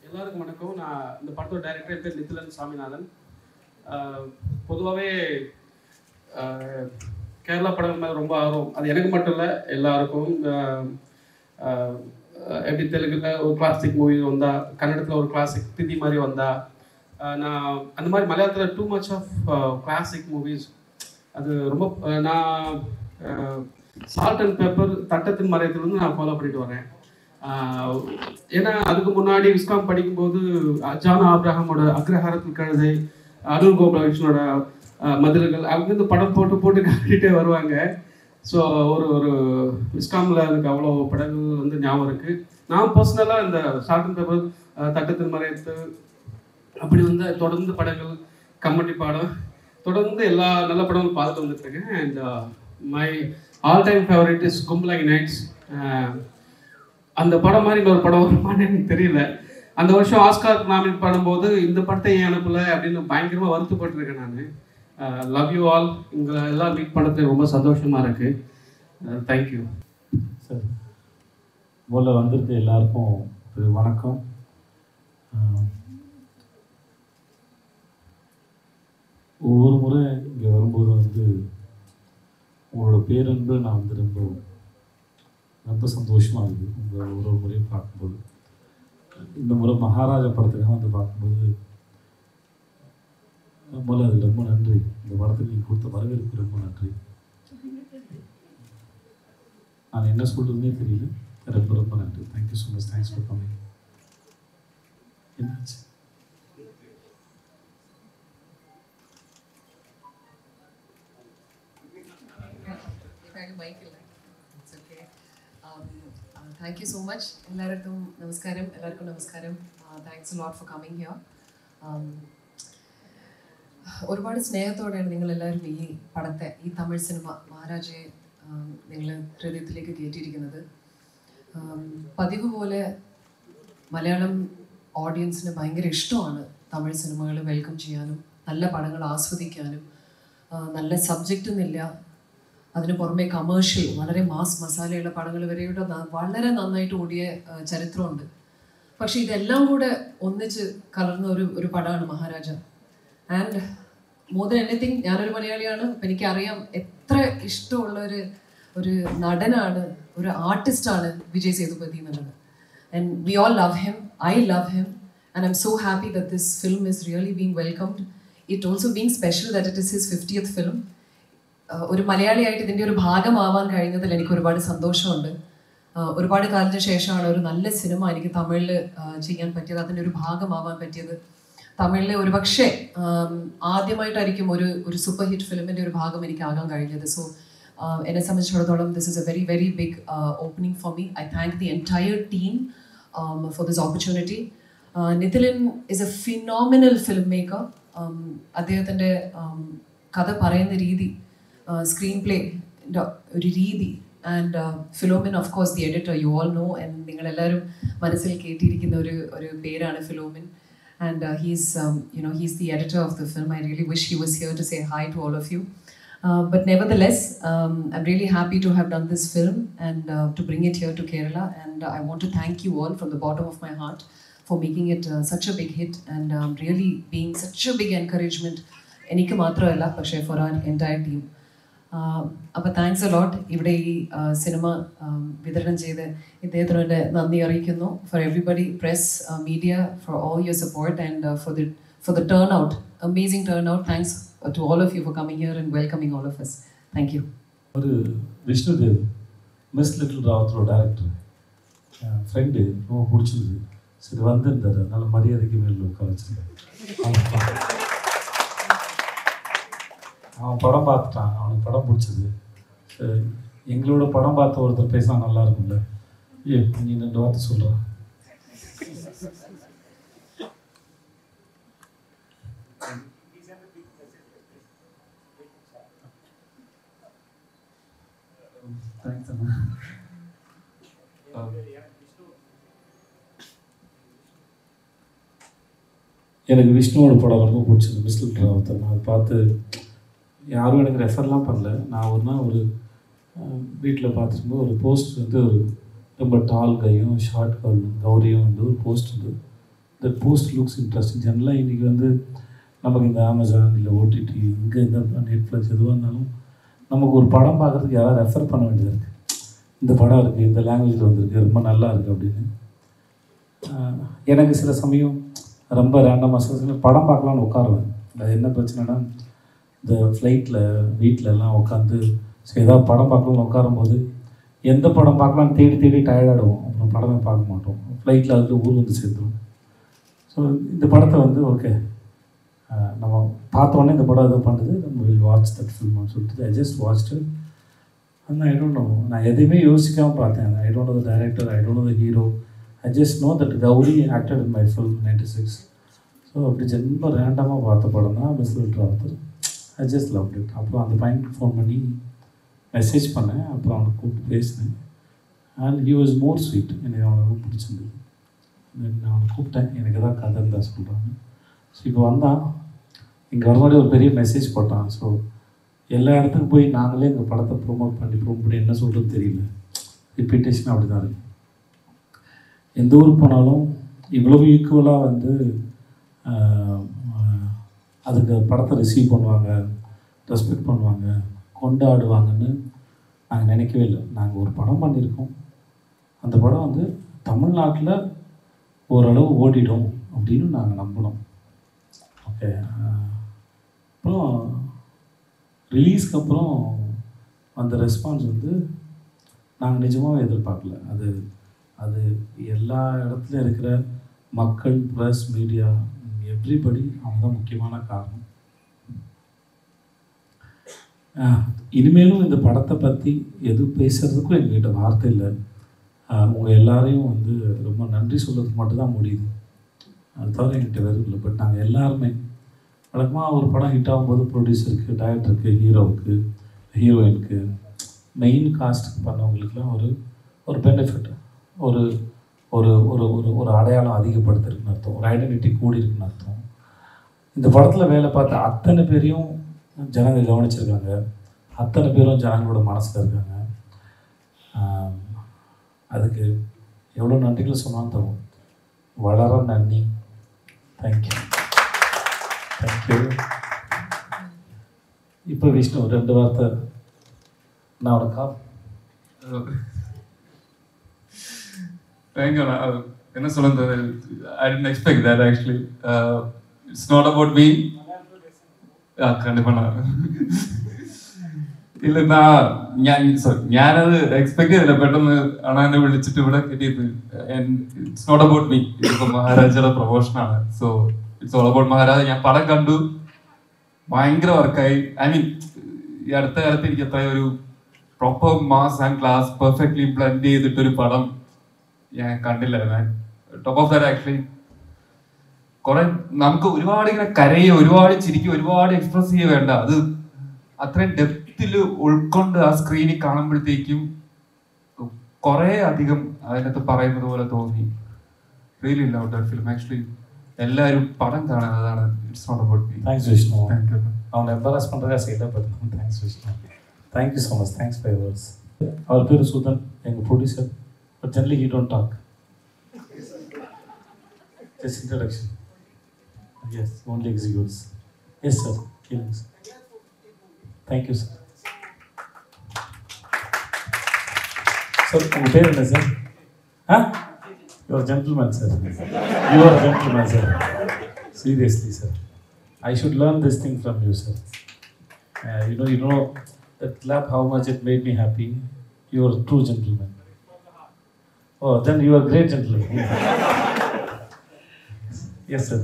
எல்லாருக்கும் வணக்கம் நான் இந்த படத்தோட டைரக்டர் என் பேர் நித்திலன் சாமிநாதன் பொதுவாகவே கேரளா படங்கள் மேலே ரொம்ப ஆர்வம் அது எனக்கு மட்டும் இல்லை எல்லாருக்கும் ஆஹ், ஆஹ், எப்படி தெலுங்குல ஒரு கிளாசிக் மூவி வந்தா கன்னடத்தில் ஒரு கிளாசிக் திதி மாதிரி வந்தா ஆஹ், நான் அந்த மாதிரி மலையாளத்தில் too much of classic movies அது ரொம்ப ஆஹ், நான் சால்ட் அண்ட் பெப்பர் தட்டத்தின் மறையத்துலேருந்து நான் ஃபாலோ பண்ணிட்டு வரேன் ஆஹ் ஏன்னா அதுக்கு முன்னாடி விஸ்காம் படிக்கும்போது அஹ் ஜான் ஆப்ரஹாமோட அக்ரஹாரத்தில் கழுதை அருள் கோபாலகிருஷ்ணனோட ஆஹ் மதில்கள் அங்கிருந்து படம் போட்டு போட்டு காட்டிகிட்டே வருவாங்க ஸோ ஒரு ஒரு விஸ்காமில் எனக்கு அவ்வளோ படங்கள் வந்து ஞாபகம் இருக்குது நான் பர்சனலாக இந்த salt and pepper Thattathin Marayathu அப்படி வந்து தொடர்ந்து படங்கள் கமெடி பாடம் தொடர்ந்து எல்லா நல்ல படங்களும் பார்த்துட்டு வந்துட்டு இருக்கேன் and my all time favourite is Kumbalangi nights அந்த படம் மாதிரி இன்னொரு படம் வருமான்னு எனக்கு தெரியல அந்த வருஷம் ஆஸ்கார் நாமினேட் பண்ணும்போது இந்த படத்தை ஏன் அனுப்பல அப்படின்னு பயங்கரமாக வருத்தப்பட்டிருக்கேன் நான் லவ் யூ ஆல் இங்கே எல்லாம் மீட் பண்ணுறது ரொம்ப சந்தோஷமாக இருக்குது தேங்க்யூ சார் முதல்ல வந்திருக்க எல்லாருக்கும் ஒரு வணக்கம் ஆஹ், ஒவ்வொரு முறை இங்கே வரும்போது வந்து உங்களோட பேரன்பு நான் வந்து ரொம்ப ரொம்ப சந்தோஷமாக இருக்குது உங்கள் ஒரு ஒரு முறையும் பார்க்கும்போது இந்த முறை மகாராஜா படத்துக்காக வந்து பார்க்கும்போது முதல்ல அது ரொம்ப நன்றி இந்த படத்துக்கு நீங்கள் கொடுத்த வரவேற்பு ரொம்ப நன்றி நான் என்ன சொல்றதுனே தெரியல ரொம்ப ரொம்ப நன்றி thank you so much thanks for coming என்னாச்சு താങ്ക് യു സോ മച്ച് എല്ലാവർക്കും നമസ്കാരം എല്ലാവർക്കും നമസ്കാരം thanks lot for coming here ഒരുപാട് സ്നേഹത്തോടെയാണ് നിങ്ങൾ എല്ലാവരും ഈ പടത്തെ ഈ തമിഴ് സിനിമ മഹാരാജയെ നിങ്ങൾ ഹൃദയത്തിലേക്ക് കയറ്റിയിരിക്കുന്നത് ആം, പതിവ് പോലെ മലയാളം ഓഡിയൻസിന് ഭയങ്കര ഇഷ്ടമാണ് തമിഴ് സിനിമകൾ വെൽക്കം ചെയ്യാനും നല്ല പടങ്ങൾ ആസ്വദിക്കാനും ആ, നല്ല സബ്ജക്റ്റ് എന്നില്ല അതിന് പുറമെ കമേഴ്ഷ്യൽ വളരെ മാസ് മസാലയുള്ള പടങ്ങൾ വരെയുടെ ന- വളരെ നന്നായിട്ട് ഓടിയ ആ, ചരിത്രമുണ്ട് പക്ഷെ ഇതെല്ലാം കൂടെ ഒന്നിച്ച് കലർന്ന ഒരു ഒരു പടമാണ് Maharaja and more than anything ഞാനൊരു മലയാളിയാണ് അപ്പം എനിക്കറിയാം എത്ര ഇഷ്ടമുള്ള ഒരു ഒരു നടനാണ് ഒരു ആർട്ടിസ്റ്റാണ് വിജയ് സേതുപതി എന്നുള്ളത് and we all love him I love him and I'm so happy that this film is really being welcomed it also being special that it is his fiftieth film ah ഒരു മലയാളിയായിട്ട് ഇതിൻ്റെ ഒരു ഭാഗമാവാൻ കഴിഞ്ഞതിൽ എനിക്ക് ഒരുപാട് സന്തോഷമുണ്ട് ആഹ് ഒരുപാട് കാലത്തിന് ശേഷമാണ് ഒരു നല്ല സിനിമ എനിക്ക് തമിഴിൽ ചെയ്യാൻ പറ്റിയത് അതിൻ്റെ ഒരു ഭാഗമാവാൻ പറ്റിയത് തമിഴിലെ ഒരുപക്ഷെ ആം, ആദ്യമായിട്ടായിരിക്കും ഒരു ഒരു സൂപ്പർ ഹിറ്റ് ഫിലിമിൻ്റെ ഒരു ഭാഗം എനിക്ക് ആകാൻ കഴിഞ്ഞത് സോ എന്നെ സംബന്ധിച്ചിടത്തോളം this is a very very big opening for me I thank the entire team for this opportunity Nithilan is a phenomenal film maker അദ്ദേഹത്തിൻ്റെ കഥ പറയുന്ന രീതി സ്ക്രീൻ പ്ലേ ഒരു രീതി and Philomin of course the editor you all know and നിങ്ങളെല്ലാവരും മനസ്സിൽ കേട്ടിരിക്കുന്ന ഒരു ഒരു പേരാണ് Philomin and uh, he's um, you know he's the editor of the film i really wish he was here to say hi to all of you uh, but nevertheless um, i'm really happy to have done this film and uh, to bring it here to kerala and uh, i want to thank you all from the bottom of my heart for making it uh, such a big hit and um, really being such a big encouragement എനിക്ക് മാത്രമല്ല പക്ഷേ for our entire team അപ്പോൾ thanks a lot ഇവിടെ ഈ സിനിമ വിതരണം ചെയ്ത് ഇദ്ദേഹത്തിന് എൻ്റെ നന്ദി അറിയിക്കുന്നു for everybody press media for all your support and for the for the turn out amazing turn out thanks to all of you for coming here and welcoming all of us thank you ஒரு Vishnudev miss little ராவத்தோட director friend ரொம்ப பிடிச்சிருந்தது சரி வந்திருந்தாரு அதனால மரியாதைக்கு மேல் உட்கார வச்சிருக்கேன் அவன் படம் பார்த்துட்டான் அவனுக்கு படம் பிடிச்சது சரி எங்களோட படம் பார்த்த ஒருத்தர் பேசினா நல்லா இருக்கும்ல ஏ நீ ரெண்டு வார்த்தை சொல்கிறான் தேங்க்ஸ் அண்ணா எனக்கு விஷ்ணுவோட படம் ரொம்ப பிடிச்சது மிஸ்லில் ராவத்தர் நான் அதை பார்த்து யாரும் எனக்கு ரெஃபர்லாம் பண்ணல நான் ஒரு நாள் ஒரு வீட்டில் பார்த்துருக்கும்போது ஒரு போஸ்ட் வந்து ஒரு ரொம்ப டால் கையும் ஷார்ட் கவுல் கௌரியும் வந்து ஒரு போஸ்ட் வந்து த போஸ்ட் லுக்ஸ் இன்ட்ரெஸ்டிங் ஜெனரலாக இன்றைக்கி வந்து நமக்கு இந்த அமேசான் இல்லை ஓடிடி இங்கே இந்த நெட்ஃப்ளிக்ஸ் எதுவாக இருந்தாலும் நமக்கு ஒரு படம் பார்க்குறதுக்கு யாராவது ரெஃபர் பண்ண வேண்டியது இருக்குது இந்த படம் இருக்குது இந்த லாங்குவேஜில் வந்திருக்கு ரொம்ப நல்லா இருக்குது அப்படின்னு ஆஹ் எனக்கு சில சமயம் ரொம்ப ரேண்டமாக சில சமயம் படம் பார்க்கலான்னு உட்காருவேன் அது என்ன பிரச்சனைனா இந்த ஃப்ளைட்டில் வீட்டில் எல்லாம் உட்காந்து சரி ஏதாவது படம் பார்க்கலாம்னு உட்காரும்போது எந்த படம் பார்க்கலாம்னு தேடி தேடி டயர்டாகிடுவோம் அப்புறம் படமே பார்க்க மாட்டோம் ஃப்ளைட்டில் அதுக்கு ஊர் வந்து சேர்ந்துடும் ஸோ இந்த படத்தை வந்து ஓகே நம்ம பார்த்த உடனே இந்த படம் எதோ பண்ணுது நம்ம வில் வாட்ச் தட் ஃபில்ம்னு சொல்லிட்டு ஐ ஜஸ்ட் வாட்ச்டு ஆனால் ஐ டோன்ட் நோ நான் எதையுமே யோசிக்காமல் பார்த்தேன் I don't know the director I don't know the hero I just know that Gouri acted in my film ninety six so அப்படி ரொம்ப ரேண்டமாக பார்த்த படம் தான் miss Arthur I just love it அப்புறம் அந்த பையனுக்கு ஃபோன் பண்ணி மெசேஜ் பண்ணேன் அப்புறம் அவனுக்கு கூப்பிட்டு பேசினேன் and he was more sweet எனக்கு அவனை ரொம்ப பிடிச்சிருந்தது Then நான் அவனை கூப்பிட்டேன் எனக்கு எதாவது கதை இருந்தால் சொல்கிறாங்க ஸோ இப்போ வந்தான் இங்கே வரும்போது ஒரு பெரிய மெசேஜ் போட்டான் ஸோ எல்லா இடத்துக்கும் போய் நாங்களே எங்கள் படத்தை ப்ரோமோட் பண்ணி ப்ரோமோட் பண்ணி என்ன சொல்கிறது தெரியல ரிப்பீட்டேஷன் அப்படி தான் இருக்குது எந்த ஊருக்கு போனாலும் இவ்வளவு ஈக்குவலாக வந்து ஆஹ், ஆஹ், அதுக்கு படத்தை ரிசீவ் பண்ணுவாங்க ரெஸ்பெக்ட் பண்ணுவாங்க கொண்டாடுவாங்கன்னு நாங்கள் நினைக்கவே இல்லை நாங்கள் ஒரு படம் பண்ணியிருக்கோம் அந்த படம் வந்து தமிழ்நாட்டில் ஓரளவு ஓடிடும் அப்படின்னு நாங்கள் நம்பினோம் ஓகே அப்புறம் ரிலீஸ்க்கு அப்புறம் அந்த ரெஸ்பான்ஸ் வந்து நாங்கள் நிஜமாவே எதிர்பார்க்கல அது அது எல்லா இடத்துலையும் இருக்கிற மக்கள் ப்ரெஸ் மீடியா எவ்ரிபடி அவங்க தான் முக்கியமான காரணம் ஆஹ், இனிமேலும் இந்த படத்தை பற்றி எது பேசுகிறதுக்கும் எங்ககிட்ட வார்த்தை இல்லை உங்கள் எல்லாரையும் வந்து ரொம்ப நன்றி சொல்கிறதுக்கு மட்டும்தான் முடியுது அது தவிர என்கிட்ட வேறு இல்லை பட் நாங்கள் எல்லாருமே வழக்கமாக ஒரு படம் ஹிட் ஆகும்போது ப்ரொடியூசருக்கு டைரக்டருக்கு ஹீரோவுக்கு ஹீரோயினுக்கு மெயின் காஸ்ட்டுக்கு பண்ணவங்களுக்குலாம் ஒரு ஒரு பெனிஃபிட் ஒரு ஒரு ஒரு ஒரு ஒரு அடையாளம் அதிகப்படுத்திருக்குன்னு அர்த்தம் ஒரு ஐடென்டிட்டி கூடி இருக்குன்னு அர்த்தம் இந்த படத்தில் வேலை பார்த்த அத்தனை பேரையும் ஜனங்க கவனிச்சிருக்காங்க அத்தனை பேரும் ஜனங்களோட மனசில் இருக்காங்க ஆம், அதுக்கு எவ்வளோ நன்றிகள் சொன்னாலும் தரும் வளர நன்றி தேங்க்யூ தேங்க்யூ இப்போ விஷ்ணு ரெண்டு வார்த்தை நான் உனக்கா தேங்க்யூ நான் என்ன சொல்றது I didn't expect that actually it's not about me കണ്ടിപ്പാ ഇല്ല നാ ഞാൻ സോറി ഞാനത് എക്സ്പെക്ട് ചെയ്തില്ല പെട്ടെന്ന് ആണ് എന്നെ വിളിച്ചിട്ട് ഇവിടെ കിട്ടിയത് ഇറ്റ്സ് നോട്ട് അബൌട്ട് മീ ഇതിപ്പോ മഹാരാജയുടെ പ്രൊമോഷൻ ആണ് so it's all about Maharaja ഞാൻ പടം കണ്ടു ഭയങ്കര വർക്കായി ഐ മീൻ ഈ അടുത്ത കാലത്ത് എനിക്ക് അത്ര ഒരു proper mass and class perfectly blend ചെയ്തിട്ടൊരു പടം ഞാൻ കണ്ടില്ല ഞാൻ ടോപ്പ് ഓഫ് ദാറ്റ് ആക്ച്വലി കുറെ നമുക്ക് ഒരുപാട് ഇങ്ങനെ കരയോ ഒരുപാട് ചിരിക്കും ഒരുപാട് എക്സ്പ്രസ് ചെയ്യുക വേണ്ട അത് അത്രയും ഡെപ്തിൽ ഉൾക്കൊണ്ട് ആ സ്ക്രീനിൽ കാണുമ്പോഴത്തേക്കും കുറെ അധികം അതിനകത്ത് പറയുന്നത് പോലെ തോന്നി really love that film actually എല്ലാവരും പടം കാണാൻ അതാണ് it's not about me thanks Vishnu thank you அவனை எம்பராஸ் பண்ணுறதா செய்யல but thanks Vishnu thank you so much thanks for words அவர் பேர் சுதன் எங்கள் producer but gently he don't talk just introduction yes only executes yes sir கேளுங்க சார் தேங்க்யூ சார் சார் உங்கள் பேர் என்ன சார் ஆ your gentleman sir your gentleman sir seriously sir I should learn this thing from you, sir. Uh, you know, you know that clap how much it made me happy. You are a true gentleman. Oh, then you are a great gentleman. yes, sir.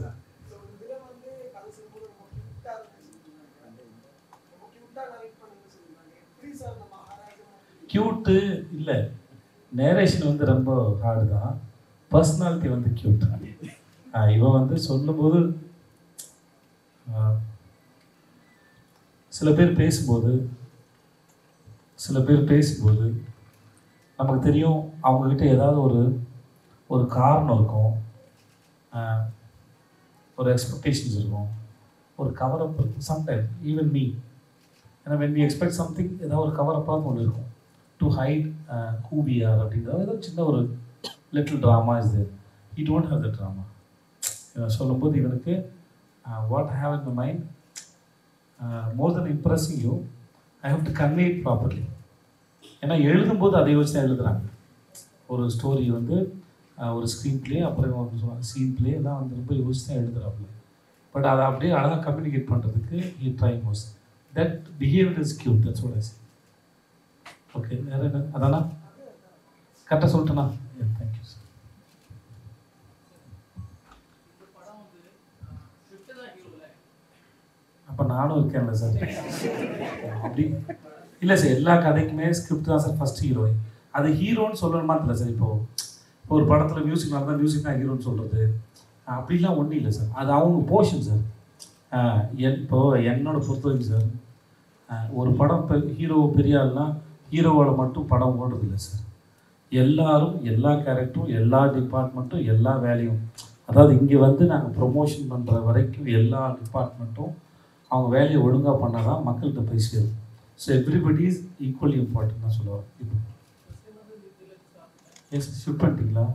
Cute இல்லை narration வந்து ரொம்ப hard தான் personality வந்து cute இவன் வந்து சொல்லும்போது ஆஹ், சில பேர் பேசும்போது சில பேர் பேசும்போது நமக்கு தெரியும் அவங்கக்கிட்ட ஏதாவது ஒரு ஒரு காரணம் இருக்கும் ஆஹ், ஒரு எக்ஸ்பெக்டேஷன்ஸ் இருக்கும் ஒரு கவரப் இருக்கும் சம்டைம் ஈவன் மீ ஏன்னா வென் வி எக்ஸ்பெக்ட் சம்திங் ஏதாவது ஒரு கவரப்பாக ஒன்று இருக்கும் to hide who we are அப்படிங்கிறது ஏதோ சின்ன ஒரு little drama is there I don't have the drama இவன் சொல்லும்போது இவனுக்கு what I have in my mind more than impressing you I have to convey it properly ஏன்னா எழுதும்போது அதை வச்சு தான் எழுதுறாங்க ஒரு ஸ்டோரி வந்து ஆஹ், ஒரு ஸ்க்ரீன் ப்ளே அப்புறம் வந்து சொல்லுவாங்க சீன் ப்ளே எல்லாம் வந்து ரொம்ப யோசிச்சு தான் எழுதுறாப்புல பட் அதை அப்படியே அழகாக கம்யூனிகேட் பண்ணுறதுக்கு he try most that behaviour is cute that's what I say okay வேற என்ன அதானா கரெக்டாக சொல்லிட்டேனா தேங்க்யூ சார் அப்போ நானும் இருக்கேன்ல சார் அப்படி இல்லை சார் எல்லா கதைக்குமே ஸ்கிரிப்ட் தான் சார் ஃபர்ஸ்ட் ஹீரோயின் அது ஹீரோன்னு சொல்லணுமா இல்லை சார் இப்போ இப்போ ஒரு படத்தில் மியூசிக் நடந்தால் மியூசிக் தான் ஹீரோன்னு சொல்கிறது அப்படிலாம் ஒன்றும் இல்லை சார் அது அவங்க போர்ஷன் சார் என் இப்போ என்னோட பொறுத்த வரைக்கும் சார் ஆஹ் ஒரு படம் இப்போ ஹீரோ பெரிய ஆள்னா ஹீரோவோட மட்டும் படம் ஓடுறது இல்லை சார் எல்லாரும் எல்லா கேரக்டரும் எல்லா டிபார்ட்மெண்ட்டும் எல்லா வேலையும் அதாவது இங்கே வந்து நாங்கள் ப்ரொமோஷன் பண்ணுற வரைக்கும் எல்லா டிபார்ட்மெண்ட்டும் அவங்க வேலையை ஒழுங்காக பண்ணால் தான் மக்கள்கிட்ட போய் சேரும் so everybody is equally important தான் சொல்லுவாங்க இப்போ எஸ் ஷிஃப்ட் பண்ணிட்டீங்களா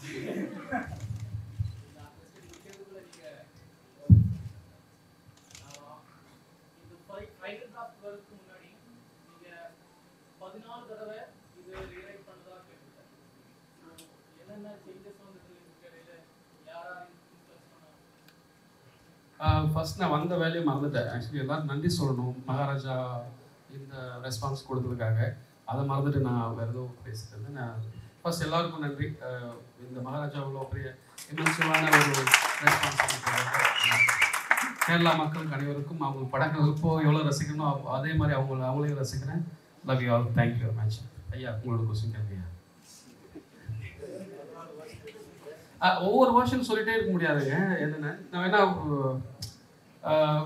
ஃபர்ஸ்ட் நான் வந்த வேலையை மறந்துட்டேன் ஆக்சுவலி எல்லாரும் நன்றி சொல்லணும் மகாராஜா இந்த ரெஸ்பான்ஸ் கொடுத்ததுக்காக அதை மறந்துட்டு நான் வேறு எதுவும் பேசிட்டு இருந்தேன் நான் ஃபர்ஸ்ட் எல்லாருக்கும் நன்றி அஹ் இந்த மகாராஜா அவ்வளோ பெரிய இமென்சிவான ஒரு ரெஸ்பான்ஸ் கேரளா மக்களுக்கு அனைவருக்கும் அவங்க படங்கள் இப்போ எவ்வளோ ரசிக்கணும் அவ- அதே மாதிரி அவங்க அவங்களையும் ரசிக்கிறேன் love you all thank you much ஐயா உங்களோட கொஸ்டின் கேள்வியா அஹ் ஒவ்வொரு வருஷம் சொல்லிட்டே இருக்க முடியாதுங்க என்னென்ன நான் வேணா அஹ்,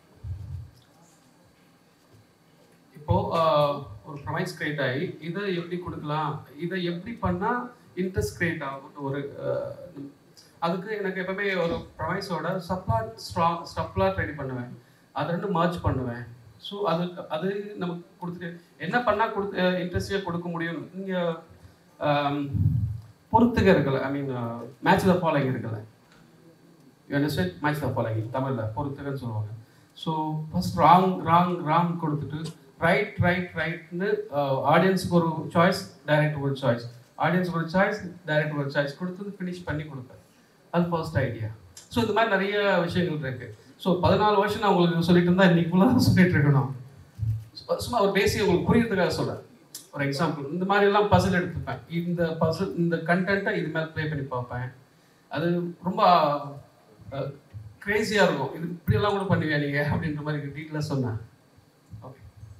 இப்போ அஹ், ஒரு ப்ரமைஸ் கிரியேட் ஆகி இதை எப்படி கொடுக்கலாம் இதை எப்படி பண்ணா இன்ட்ரெஸ்ட் கிரியேட் ஆகும் ஒரு அஹ், அதுக்கு எனக்கு எப்பவுமே ஒரு ப்ரமைஸோட சப்ளாட் ஸ்ட்ராங் சப்ளாட் ரெடி பண்ணுவேன் அதை ரெண்டு மர்ஜ் பண்ணுவேன் ஸோ அது அது நமக்கு கொடுத்துட்டு என்ன பண்ணால் கொடுத்து இன்ட்ரெஸ்டிங்காக கொடுக்க முடியும் நீங்கள் பொறுத்துக இருக்குல்ல I mean match the following இருக்குல்ல you understand match the following தமிழில் பொறுத்துகன்னு சொல்லுவாங்க so first wrong wrong wrong கொடுத்துட்டு ரைட் ரைட் ரைட்னு ஆடியன்ஸுக்கு ஒரு சாய்ஸ் டைரக்டர் ஒரு சாய்ஸ் ஆடியன்ஸுக்கு ஒரு சாய்ஸ் டைரக்டர் ஒரு சாய்ஸ் கொடுத்து ஃபினிஷ் பண்ணி கொடுப்பேன் அது ஃபர்ஸ்ட் ஐடியா ஸோ இந்த மாதிரி நிறைய விஷயங்கள் இருக்கு ஸோ பதினாலு வருஷம் நான் உங்களுக்கு சொல்லிட்டு இருந்தா இன்னைக்கு ஃபுல்லாக சொல்லிட்டு இருக்கணும் சு- சும்மா ஒரு பேசிக் உங்களுக்கு புரியறதுக்காக சொல்றேன் ஒரு எக்ஸாம்பிள் இந்த மாதிரி எல்லாம் பசில் எடுத்துப்பேன் இந்த பசில் இந்த கண்டென்ட்டை இது மேலே ப்ளே பண்ணி பார்ப்பேன் அது ரொம்ப கிரேசியாக இருக்கும் இது இப்படியெல்லாம் கூட பண்ணுவியா நீங்க அப்படின்ற மாதிரி டீட்டெயிலாக சொன்னேன் ஓகே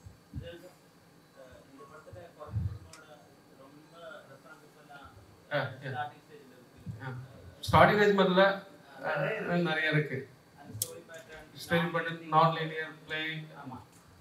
ஸ்டார்டிங் ஏஜ் மாதிரில நிறைய இருக்கு story pattern non linear play ஆமா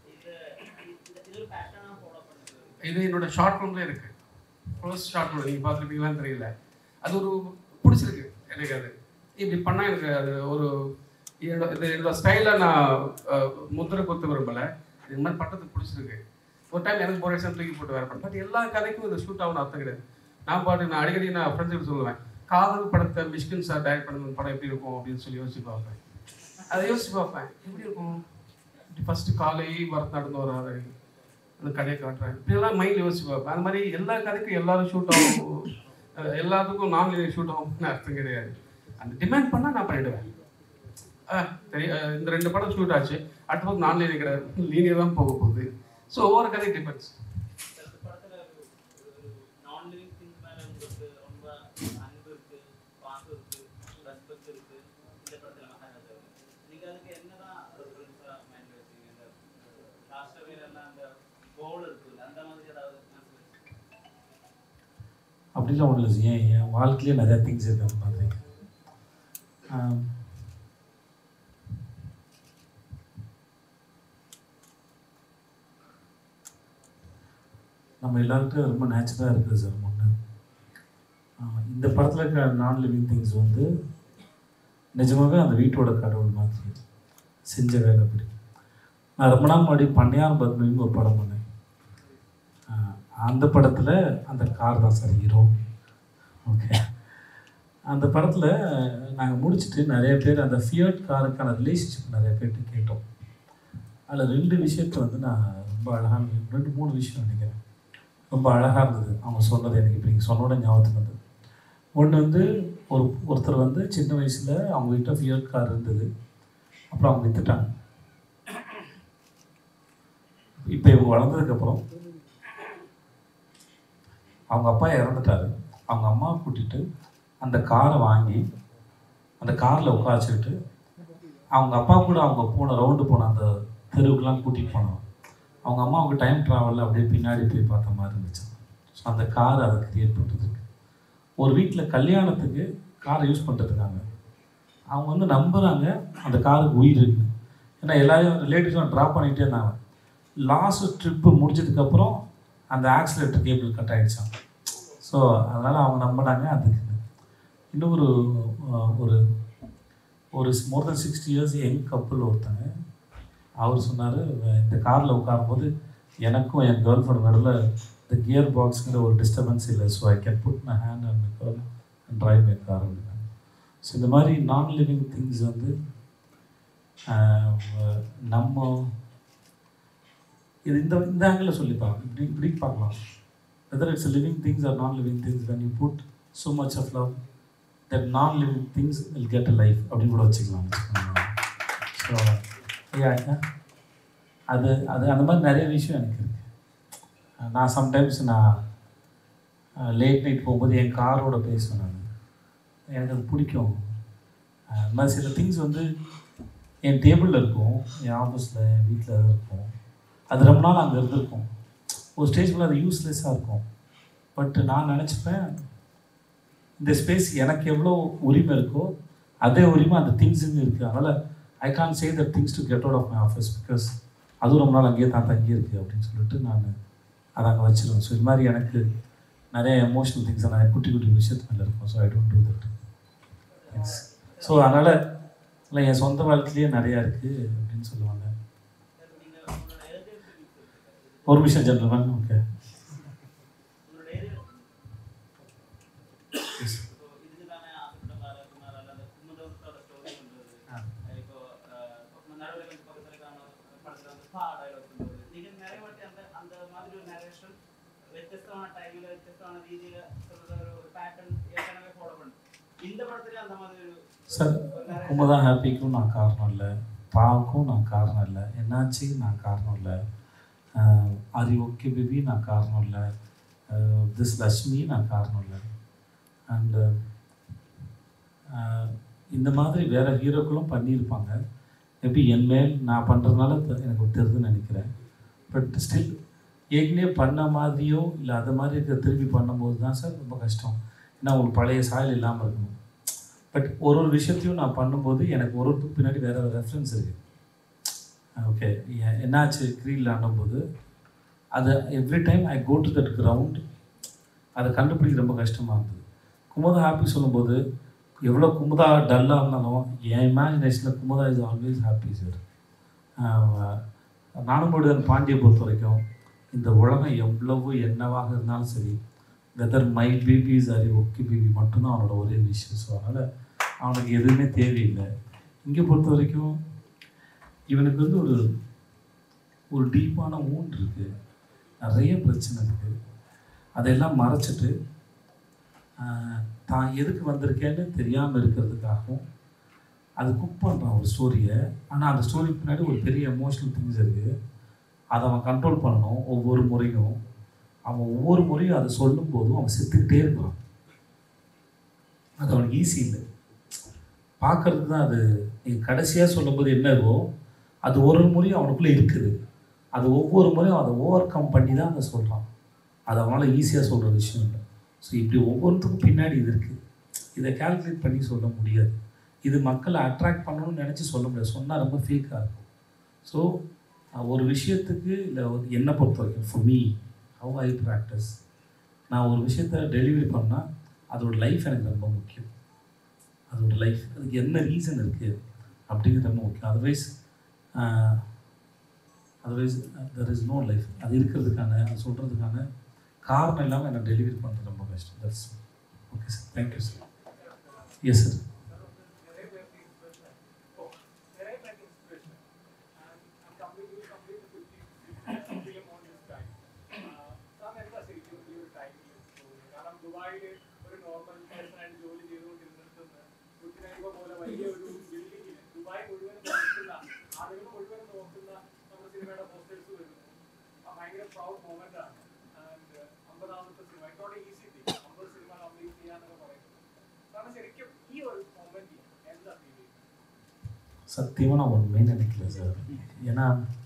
இது என்னோட ஷார்ட் ஃபிலிம்ல இருக்கு ஃபர்ஸ்ட் ஷார்ட் ஃபிலிம் நீங்க பார்த்துருப்பீங்களான்னு தெரியல அது ஒரு பிடிச்சிருக்கு எனக்கு அது இப்படி பண்ணா எனக்கு அது ஒரு என்னோட இது என்னோட ஸ்டைலை நான் அஹ், முத்திரை குத்த விரும்பல இது மாதிரி பட்டத்துக்கு பிடிச்சிருக்கு ஒரு டைம் எனக்கு போர் எக்ஸாம் தூக்கி போட்டு வேற பண்ண பட் எல்லா கதைக்கும் இது ஷூட் ஆகணும் அர்த்தம் கிடையாது நான் பாட்டு நான் அடிக்கடி நான் ஃப்ரெண்ட்ஸுக்கு சொல்லுவேன் காதல் படத்தை மிஷ்கின் சார் டைரக்ட் பண்ண படம் எப்படி இருக்கும் அப்படின்னு சொல்லி யோசிச்சு பார்ப்பேன் அதை யோசிச்சு பார்ப்பேன் எப்படி இருக்கும் இப்படி ஃபர்ஸ்ட் காலை வரத்து நடந்து வராரு அந்த கதையை காட்டுறேன் இப்படியெல்லாம் மைண்ட் யோசிச்சு பார்ப்பேன் அந்த மாதிரி எல்லா கதைக்கும் எல்லாரும் ஷூட் ஆகும் அஹ் எல்லாத்துக்கும் நான் ஷூட் ஆகும்னு அர்த்தம் கிடையாது அந்த டிமாண்ட் பண்ணால் நான் பண்ணிடுவேன் அஹ் சரி அஹ் இந்த ரெண்டு படம் ஷூட் ஆச்சு அடுத்த பக்கம் நான் லீனியர் கிடையாது லீனியர் தான் போக போகுது ஸோ ஒவ்வொரு கதை டிபெண்ட்ஸ் நான் லிவிங் திங்ஸ் மேல உங்களுக்கு ரொம்ப அன்பு இருக்கு பாசம் இருக்கு ரெஸ்பெக்ட் இருக்கு இந்த படத்துல மகாராஜா நீங்க அதுக்கு என்னதான் ரெஃபரன்ஸா மைண்ட்ல வச்சீங்க இந்த லாஸ்ட் எல்லாம் அந்த கோல் இருக்குல்ல அந்த மாதிரி ஏதாவது மனசுல வச்சீங்க? அப்படிலாம் ஒன்றும் இல்லை ஏன் என் வாழ்க்கையிலே நிறையா திங்ஸ் இருக்கு அந்த மாதிரி ஆம். நம்ம எல்லாருக்கும் ரொம்ப நேச்சுரலாக இருக்குது சார் ஒன்று இந்த படத்தில் இருக்கிற நான் லிவிங் திங்ஸ் வந்து நிஜமாவே அந்த வீட்டோட கடவுள் மாதிரி செஞ்ச வேலை அப்படி நான் ரொம்ப நாள் முன்னாடி பண்ணையார் பத்மின்னு ஒரு படம் பண்ணேன் ஆஹ் அந்த படத்தில் அந்த கார் தான் சார் ஹீரோ ஓகே அந்த படத்தில் நாங்கள் முடிச்சுட்டு நிறைய பேர் அந்த ஃபியர்ட் காருக்கான ரிலேஷன்ஷிப் நிறைய பேர்கிட்ட கேட்டோம் அதில் ரெண்டு விஷயத்த வந்து நான் ரொம்ப அழகான ரெண்டு மூணு விஷயம் நினைக்கிறேன் ரொம்ப அழகாக இருந்தது அவங்க சொன்னது எனக்கு இப்போ நீங்கள் சொன்னோட ஞாபகத்துக்கு வந்தது ஒன்று வந்து ஒரு ஒருத்தர் வந்து சின்ன வயசில் அவங்க வீட்டில் ஃபியர்ட் கார் இருந்தது அப்புறம் அவங்க வித்துட்டாங்க இப்போ இவங்க வளர்ந்ததுக்கப்புறம் அவங்க அப்பா இறந்துட்டாரு அவங்க அம்மாவை கூட்டிட்டு அந்த காரை வாங்கி அந்த காரில் உட்கார வச்சுக்கிட்டு அவங்க அப்பா கூட அவங்க போன ரவுண்டு போன அந்த தெருவுக்கெல்லாம் கூட்டிகிட்டு போனாங்க அவங்க அம்மாவுக்கு டைம் ட்ராவலில் அப்படியே பின்னாடி போய் பார்த்த மாதிரி இருந்துச்சு ஸோ அந்த கார் அதை கிரியேட் பண்ணுறதுக்கு ஒரு வீட்டில் கல்யாணத்துக்கு காரை யூஸ் பண்ணுறதுக்காங்க அவங்க வந்து நம்புகிறாங்க அந்த காருக்கு உயிர் இருக்குது ஏன்னா எல்லாரையும் ரிலேட்டிவ்ஸும் ட்ராப் பண்ணிகிட்டே இருந்தாங்க லாஸ்ட் ட்ரிப்பு முடிஞ்சதுக்கப்புறம் அந்த ஆக்சிலேட்டர் கேபிள் கட் ஆகிடுச்சான் ஸோ அதனால் அவங்க நம்பினாங்க அதுக்கு இன்னொரு அஹ், ஒரு ஒரு more than sixty years young couple ஒருத்தங்க அவர் சொன்னார் இந்த காரில் உட்காரும்போது எனக்கும் என் கேர்ள் ஃப்ரெண்ட் நடுவில் இந்த கியர் பாக்ஸுங்கிற ஒரு டிஸ்டர்பன்ஸ் இல்லை so I can put my hand and my girl and drive my car அப்படின்னாங்க ஸோ இந்த மாதிரி நான் லிவிங் திங்ஸ் வந்து ஆஹ், நம்ம இது இந்த இந்த ஆங்கிளில் சொல்லிப்பாங்க இப்படி இப்படி பார்க்கலாம் whether it's living things are non living things when you put so much of love that non living things will get a life அப்படின்னு கூட வச்சுக்கலாம் ஸோ அது அது அந்த மாதிரி நிறைய விஷயம் எனக்கு இருக்கு நான் சம்டைம்ஸ் நான் லேட் நைட் போகும்போது என் காரோட பேசுவேன் நான் எனக்கு அது பிடிக்கும் அஹ் அந்த மாதிரி சில திங்ஸ் வந்து என் டேபிளில் இருக்கும் என் ஆஃபீஸில் என் வீட்டில் இருக்கும் அது ரொம்ப நாள் அங்கே இருந்திருக்கும் ஒரு ஸ்டேஜ் அது யூஸ்லெஸ்ஸாக இருக்கும் பட் நான் நினச்சிப்பேன் இந்த ஸ்பேஸ் எனக்கு எவ்வளோ உரிமை இருக்கோ அதே உரிமை அந்த திங்ஸுங்க இருக்குது அதனால் I can't say the things to get out of my office because அதுவும் ரொம்ப நாள் அங்கேயே தான் தங்கி இருக்கு அப்படின்னு சொல்லிட்டு நான் அதை அங்கே வச்சிருவேன் ஸோ இது மாதிரி எனக்கு நிறைய எமோஷனல் திங்ஸ் நிறைய குட்டி குட்டி விஷயத்து மேலே இருக்கும் so I don't do that things so அதனால் இல்லை என் சொந்த வாழ்க்கையிலேயே நிறையா இருக்குது அப்படின்னு சொல்லுவாங்க நீங்க உங்களோட எழுதிய ஒரு நிமிஷம் ஜென்ரல்மேன் ஓகே உங்களோட எழுதிய இப்போ இதுக்கு தானே ஆசைப்பட்ட பாரதிக்குமார் அல்லது குமுதத்தோட ஸ்டோரி சொல்றது இப்போ அஹ், நடுவில் கொஞ்சம் பக்கத்துல இருக்கான படத்துல வந்து பா dialogue சொல்றது நீங்க நிறைய வாட்டி அந்த அந்த மாதிரி ஒரு நரேஷன் വ്യത്യസ്തமான டைம்ல വ്യത്യസ്തமான രീതിயில சொல்றது ஒரு பேட்டர்ன் ஏற்கனவே ஃபாலோ பண்ணு இந்த படத்துல அந்த மாதிரி ஒரு சார் குமுதா ஹாப்பிக்கும் நான் காரணம் இல்லை பாவுக்கும் நான் காரணம் இல்லை என்னாச்சு நான் காரணம் இல்லை ஆரி ஓகே பேபி நான் காரணம் இல்லை திஸ் லக்ஷ்மி நான் காரணம் இல்லை அண்டு இந்த மாதிரி வேற ஹீரோக்களும் பண்ணியிருப்பாங்க மேபி என் மேல் நான் பண்ணுறதுனால எனக்கு தெரியுதுன்னு நினைக்கிறேன் பட் ஸ்டில் ஏற்கனவே பண்ண மாதிரியோ இல்லை அது மாதிரி இருக்க திருப்பி பண்ணும்போது தான் சார் ரொம்ப கஷ்டம் ஏன்னா உங்களுக்கு பழைய சாயல் இல்லாமல் இருக்கணும் பட் ஒரு ஒரு விஷயத்தையும் நான் பண்ணும்போது எனக்கு ஒரு ஒருத்துக்கு பின்னாடி வேற ஒரு ரெஃபரன்ஸ் இருக்குது ஓகே என்னாச்சு க்ரீல் ஆடும்போது அது every time I go to that ground அதை கண்டுபிடிக்க ரொம்ப கஷ்டமாக இருந்தது குமுதா ஹாப்பி சொல்லும்போது எவ்வளோ குமுதா டல்லாக இருந்தாலும் என் இமேஜினேஷனில் Kumudha is always happy sir நானும் முருகன் பாண்டியை பொறுத்த வரைக்கும் இந்த உலகம் எவ்வளவு என்னவாக இருந்தாலும் சரி whether my babies are okay baby மட்டும்தான் அவனோட ஒரே விஷயம் ஸோ அதனால் அவனுக்கு எதுவுமே தேவையில்லை இங்கே பொறுத்த வரைக்கும் இவனுக்கு வந்து ஒரு ஒரு டீப்பான ஊன் இருக்குது நிறைய பிரச்சனை இருக்குது அதையெல்லாம் மறைச்சிட்டு ஆஹ், தான் எதுக்கு வந்திருக்கேன்னு தெரியாமல் இருக்கிறதுக்காகவும் அது குக் பண்ணுறான் ஒரு ஸ்டோரியை ஆனால் அந்த ஸ்டோரிக்கு பின்னாடி ஒரு பெரிய எமோஷனல் திங்ஸ் இருக்குது அதை அவன் கண்ட்ரோல் பண்ணணும் ஒவ்வொரு முறையும் அவன் ஒவ்வொரு முறையும் அதை சொல்லும் போதும் அவன் செத்துக்கிட்டே இருக்கான் அது அவனுக்கு ஈஸி இல்லை பார்க்கறதுக்கு தான் அது நீ கடைசியாக சொல்லும்போது என்னவோ அது ஒரு ஒரு முறையும் அவனுக்குள்ளே இருக்குது அது ஒவ்வொரு முறையும் அதை ஓவர் கம் பண்ணி தான் அதை சொல்கிறான் அது அவனால் ஈஸியாக சொல்கிற விஷயம் இல்லை ஸோ இப்படி ஒவ்வொருத்துக்கும் பின்னாடி இது இருக்குது இதை கால்குலேட் பண்ணி சொல்ல முடியாது இது மக்களை அட்ராக்ட் பண்ணணும்னு நினச்சி சொல்ல முடியாது சொன்னால் ரொம்ப ஃபேக்காக இருக்கும் ஸோ ஒரு விஷயத்துக்கு இல்லை ஒரு என்னை பொறுத்த வரைக்கும் for me how I practise நான் ஒரு விஷயத்த டெலிவரி பண்ணால் அதோட லைஃப் எனக்கு ரொம்ப முக்கியம் அதோட லைஃப் அதுக்கு என்ன ரீசன் இருக்குது அப்படிங்கிறது ரொம்ப முக்கியம் otherwise otherwise there is no life அது இருக்கிறதுக்கான அது சொல்கிறதுக்கான காரணம் இல்லாமல் என்னை டெலிவரி பண்ணுறது ரொம்ப கஷ்டம் that's okay sir thank you sir yes sir കാരണം ദുബായിൽ ഒരു നോർമൽ പേഴ്സൺ ആയിട്ട് ജോലി ചെയ്തുകൊണ്ടിരുന്നിടത്തുനിന്ന് ഉച്ചനൈവ പോലെ വലിയ ഒരു ബിൽഡിങ്ങിൽ ദുബായ് മുഴുവൻ നോക്കുന്ന ആളുകൾ മുഴുവൻ നോക്കുന്ന നമ്മുടെ സിനിമയുടെ പോസ്റ്റേഴ്സ് വരുന്നു ആ ഭയങ്കര പ്രൗഡ് മൊമെന്റ് ആണ് ആൻഡ് അമ്പതാമത്തെ സിനിമ ഇറ്റോടെ ഈസി തിങ് അമ്പത് സിനിമ കംപ്ലീറ്റ് ചെയ്യാന്നൊക്കെ പറയുന്നത് കാരണം ശരിക്കും ഈ ഒരു മൊമെന്റ് എന്താ ഫീൽ ചെയ്യുന്നത് சத்தியமாக நான் ஒன்றுமே நினைக்கல சார் ஏன்னா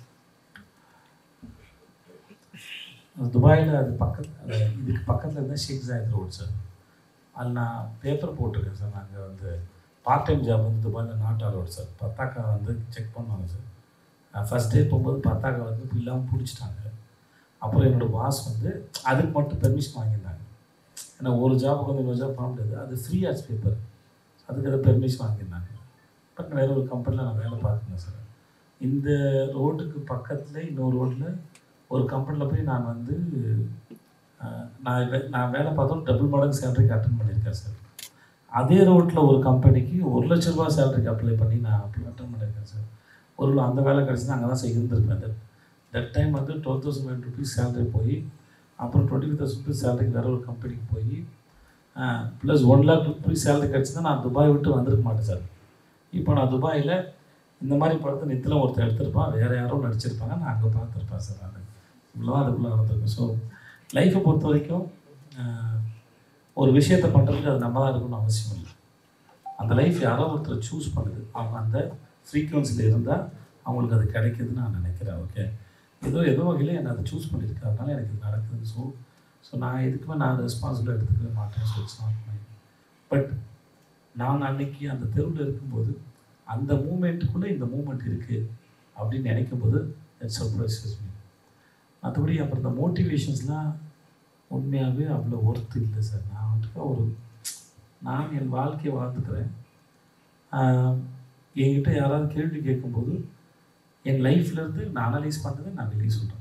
துபாயில் அது பக்கத்து அது இதுக்கு பக்கத்தில் இருந்தால் ஷேக் ஜாயத் ரோட் சார் அதில் நான் பேப்பர் போட்டிருக்கேன் சார் நாங்கள் வந்து பார்ட் டைம் ஜாப் வந்து துபாயில் நாட் அலோட் சார் பத்தாக்கா வந்து செக் பண்ணாங்க சார் ஃபஸ்ட் டே போகும்போது பத்தாக்கா வந்து இல்லாமல் பிடிச்சிட்டாங்க அப்புறம் என்னோடய பாஸ் வந்து அதுக்கு மட்டும் பெர்மிஷன் வாங்கியிருந்தாங்க ஏன்னா ஒரு ஜாபுக்கு வந்து இன்னொரு ஜாப் பண்ண முடியாது அது ஃப்ரீ ஆர்ட்ஸ் பேப்பர் அதுக்கு அதை பெர்மிஷன் வாங்கியிருந்தாங்க பட் வேற ஒரு கம்பெனியில் நான் வேலை பார்க்குறேன் சார் இந்த ரோட்டுக்கு பக்கத்தில் இன்னொரு ரோட்டில் ஒரு கம்பெனியில் போய் நான் வந்து அஹ், நான் வே- நான் வேலை பார்த்தோம் டபுள் மடங்கு சேலரிக்கு அட்டன் பண்ணியிருக்கேன் சார் அதே ரோட்டில் ஒரு கம்பெனிக்கு ஒரு லட்ச ரூபா சேலரிக்கு அப்ளை பண்ணி நான் அப்ளை அட்டன் பண்ணியிருக்கேன் சார் ஒரு வேளை அந்த வேலை கிடச்சினா அங்கே தான் சார் இருந்திருப்பேன் தட் தட் டைம் வந்து twelve thousand five rupees salary போய் அப்புறம் டுவெண்ட்டி ஃபைவ் தௌசண்ட் ருபீஸ் சேலரிக்கு வேற ஒரு கம்பெனிக்கு போய் plus one lakh rupees salary கிடச்சினா நான் துபாய் விட்டு வந்திருக்க மாட்டேன் சார் இப்போ நான் துபாயில் இந்த மாதிரி படத்தை நித்தில ஒருத்தர் எடுத்திருப்பான் வேறு யாரோ நடிச்சிருப்பாங்க நான் அங்கே பார்த்துருப்பேன் சார் நான் இவ்வளோ அதுக்குள்ளே நடந்திருக்கும் ஸோ லைஃப்பை பொறுத்த வரைக்கும் ஆஹ், ஒரு விஷயத்தை பண்ணுறதுக்கு அது நம்ம தான் இருக்கணும்னு அவசியம் இல்லை அந்த லைஃப் யாரோ ஒருத்தர் சூஸ் பண்ணுது அவங்க அந்த ஃப்ரீக்குவன்சியில் இருந்தால் அவங்களுக்கு அது கிடைக்குதுன்னு நான் நினைக்கிறேன் ஓகே ஏதோ ஏதோ வகையில் என்னை அதை சூஸ் பண்ணியிருக்கு அதனால எனக்கு இது நடக்குது ஸோ ஸோ நான் எதுக்குமே நான் ரெஸ்பான்சிபிளாக எடுத்துக்கவே மாட்டேன் so it's not my but நான் அன்னைக்கு அந்த தெருவில் இருக்கும்போது அந்த மூமெண்ட்டுக்குள்ளே இந்த மூமெண்ட் இருக்குது அப்படின்னு நினைக்கும் போது இட்ஸ் சர்ப்ரைசஸ் மீ மற்றபடி அப்புறம் இந்த மோட்டிவேஷன்ஸ்லாம் உண்மையாகவே அவ்வளோ ஒர்த் இல்லை சார் நான் வந்துட்டு ஒரு நான் என் வாழ்க்கையை வாழ்ந்துக்கிறேன் ஆஹ், என்கிட்ட யாராவது கேள்வி கேட்கும்போது என் லைஃப்லேருந்து நான் அனலைஸ் பண்ணதை நான் வெளியே சொல்கிறேன்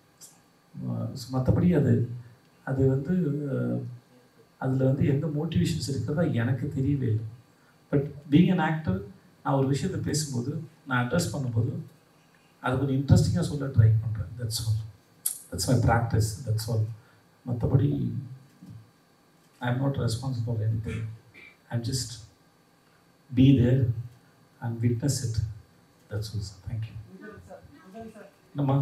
மற்றபடி அது அது வந்து அதில் வந்து எந்த மோட்டிவேஷன்ஸ் இருக்கிறதா எனக்கு தெரியவே இல்லை பட் பீங் அன் ஆக்டர் நான் ஒரு விஷயத்தை பேசும்போது நான் அட்ரஸ் பண்ணும்போது அது கொஞ்சம் இன்ட்ரெஸ்டிங்காக சொல்ல ட்ரை பண்ணுறேன் that's all that's my practice that's all மற்றபடி I am not responsible anything I am just be there and witness it that's all sir thank you என்னம்மா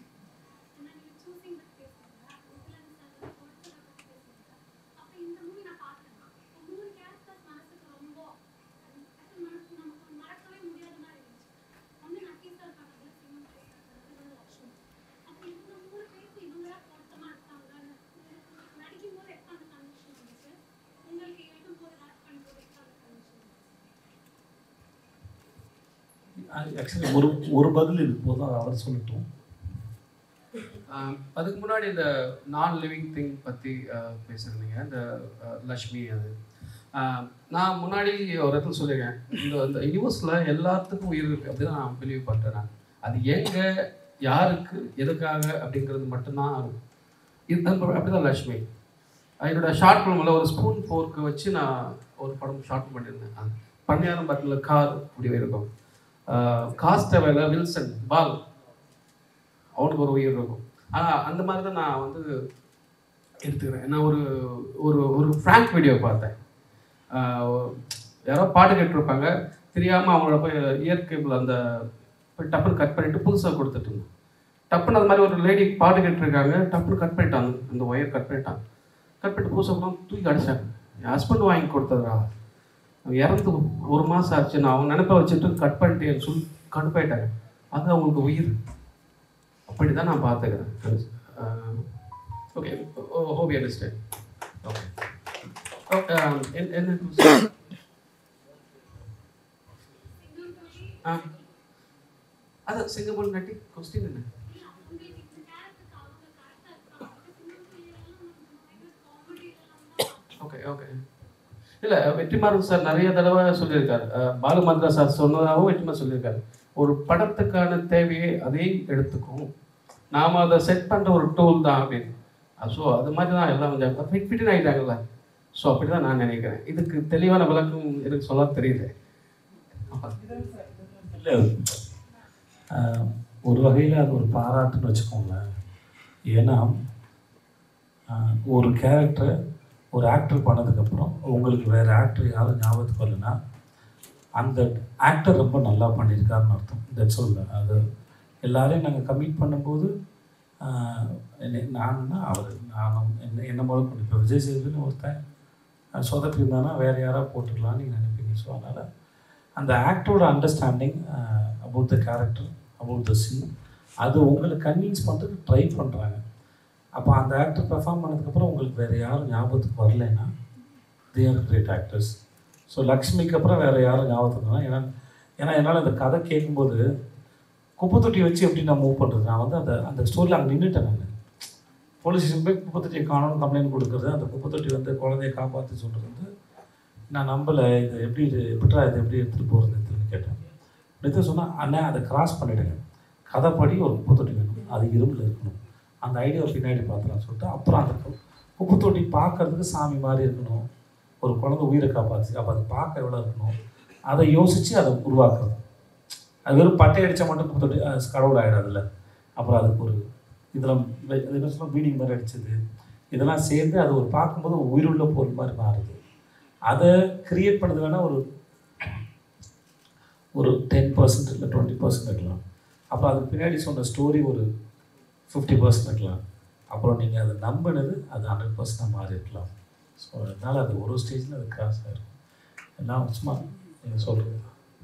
ஆக்சுவலி ஒரு ஒரு பதில் இது போதும் அதை அவர் சொல்லட்டும் ஆஹ் அதுக்கு முன்னாடி இந்த நான் லிவிங் திங் பற்றி பேசுகிறீங்க இந்த ஆஹ் லக்ஷ்மி அது ஆஹ் நான் முன்னாடி ஒரு இடத்துல சொல்லியிருக்கேன் இந்த இந்த யூனிவர்ஸில் எல்லாத்துக்கும் உயிர் இருக்குது அப்படின்னு நான் பிலீவ் பண்ணுறேன் நான் அது எங்கே யாருக்கு எதுக்காக அப்படிங்கிறது மட்டும்தான் இது அப்படிதான் லக்ஷ்மி என்னோட ஷார்ட் ஃபிலிமில் ஒரு ஸ்பூன் ஃபோர்க்கு வச்சு நான் ஒரு படம் ஷார்ட் பண்ணியிருந்தேன் அது பன்னியாரம் பட்டில் கார் இப்படி இருக்கும் காஸ்டவேல வில்சன் பால் அவனுக்கு ஒரு உயிர் இருக்கும் ஆனால் அந்த மாதிரி தான் நான் வந்து எடுத்துக்கிறேன் நான் ஒரு ஒரு ஒரு ஃப்ராங்க் வீடியோ பார்த்தேன் ஆஹ் யாரோ பாட்டு கேட்டிருப்பாங்க தெரியாமல் அவங்களோட போய் இயர் கேபிள் அந்த போய் டப்புன்னு கட் பண்ணிட்டு புதுசாக கொடுத்துட்டு இருந்தேன் டப்புன்னு அது மாதிரி ஒரு லேடி பாட்டு கேட்டிருக்காங்க டப்புன்னு கட் பண்ணிட்டாங்க அந்த ஒயர் கட் பண்ணிட்டாங்க கட் பண்ணிட்டு புதுசாக கொடுத்தா தூக்கி அடிச்சாங்க என் ஹஸ்பண்ட் வாங்கி கொடுத்ததா அவன் இறந்து ஒரு மாதம் ஆச்சு நான் அவங்க நினைப்ப வச்சுட்டு கட் பண்ணிட்டேன்னு சொல்லி கடுப்பாயிட்டாங்க அது அவங்களுக்கு உயிர் அப்படி தான் நான் பார்த்துக்கிறேன் ஓகே ஹோபி அண்டர்ஸ்டாண்ட் ஓகே என்ன ஆ அதான் சிங்கப்பூர் நட்டி கொஸ்டின் என்ன ஓகே ஓகே இல்லை வெற்றிமாறன் சார் நிறைய தடவை சொல்லியிருக்காரு அஹ், பாலு மந்திரா சார் சொன்னதாகவும் வெற்றிமாறன் சொல்லியிருக்காரு ஒரு படத்துக்கான தேவையை அதையும் எடுத்துக்கும் நாம் அதை செட் பண்ணுற ஒரு டூல் தான் அப்படின்னு ஸோ அது மாதிரி தான் எல்லாம் கொஞ்சம் ஃபிட் ஃபிட்டின் ஆகிட்டாங்கல்ல ஸோ அப்படி தான் நான் நினைக்கிறேன் இதுக்கு தெளிவான விளக்கம் எனக்கு சொல்ல தெரியல இல்லை ஒரு வகையில் அது ஒரு பாராட்டுன்னு வச்சுக்கோங்களேன் ஏன்னா ஆஹ், ஒரு கேரக்டரை ஒரு ஆக்டர் பண்ணதுக்கப்புறம் உங்களுக்கு வேறு ஆக்டர் யாரும் ஞாபகத்துக்கு வரலன்னா அந்த ஆக்டர் ரொம்ப நல்லா பண்ணியிருக்காருன்னு அர்த்தம் தட்ஸ் சொல்ல அது எல்லாரையும் நாங்கள் கமிட் பண்ணும்போது ஆஹ், என்னை நானுன்னா அவர் நானும் என்ன என்ன முதல் பண்ணி இப்போ விஜய் சேதுன்னு ஒருத்தன் அஹ், சொதப்பி இருந்தானா வேறு யாராவது போட்டுக்கலாம்னு நீங்கள் நினைப்பீங்க ஸோ அதனால் அந்த ஆக்டரோட understanding about the character about the scene அது உங்களை கன்வின்ஸ் பண்ணுறதுக்கு ட்ரை பண்ணுறாங்க அப்போ அந்த ஆக்டர் பெர்ஃபார்ம் பண்ணதுக்கப்புறம் உங்களுக்கு வேறு யாரும் ஞாபகத்துக்கு வரலைன்னா they are great actors so லக்ஷ்மிக்கு அப்புறம் வேறு யாரும் ஞாபகத்துக்கு வரல. ஏன்னா ஏன்னா என்னால் இந்த கதை கேட்கும்போது குப்பை தொட்டி வச்சு எப்படி நான் மூவ் பண்ணுறது நான் வந்து அந்த அந்த ஸ்டோரியில் அங்கே நின்றுட்டேன் நான் போலீஸ் ஸ்டேஷன் போய் குப்பை தொட்டியை காணணும் கம்ப்ளைண்ட் கொடுக்குறது அந்த குப்பை தொட்டி வந்து குழந்தைய காப்பாற்றி சொல்கிறது வந்து நான் நம்பலை இது எப்படி இது எப்படிடா இது எப்படி எடுத்துகிட்டு போகிறது எடுத்துன்னு கேட்டேன் எடுத்து சொன்னால் அண்ணா அதை கிராஸ் பண்ணிவிடுங்க கதைப்படி ஒரு குப்பை தொட்டி வேணும் அது இரும்பில் இருக்கணும் அந்த ஐடியாவை பின்னாடி பார்த்துலாம் சொல்லிட்டு அப்புறம் அந்த கு- குப்பை தொட்டி பார்க்கறதுக்கு சாமி மாதிரி இருக்கணும் ஒரு குழந்தை உயிரை காப்பாற்றி அப்போ அது பார்க்க எவ்வளோ இருக்கணும் அதை யோசித்து அதை உருவாக்குறது அது வெறும் பட்டை அடித்தா மட்டும் குப்பை தொட்டி அஹ், கடவுள் ஆகிடாதுல்ல அப்புறம் அதுக்கு ஒரு இதெல்லாம் வெ- அது என்ன சொல்ல பீடிங் மாதிரி அடிச்சது இதெல்லாம் சேர்ந்து அது ஒரு பார்க்கும்போது ஒரு உயிருள்ள பொருள் மாதிரி மாறுது அதை கிரியேட் பண்ணது வேணால் ஒரு ஒரு டென் பர்சன்ட் இல்லை டுவெண்ட்டி பர்சன்ட் இருக்கலாம் அப்புறம் அதுக்கு பின்னாடி சொன்ன ஸ்டோரி ஒரு ஃபிஃப்டி பர்சன்ட் இருக்கலாம் அப்புறம் நீங்கள் அதை நம்பினது அது ஹண்ட்ரட் பர்சன்டாக மாறி இருக்கலாம் ஸோ அதனால் அது ஒரு ஸ்டேஜில் அது கிராஸ் ஆகிருக்கும் எல்லாம் சும்மா நீங்கள் சொல்கிறது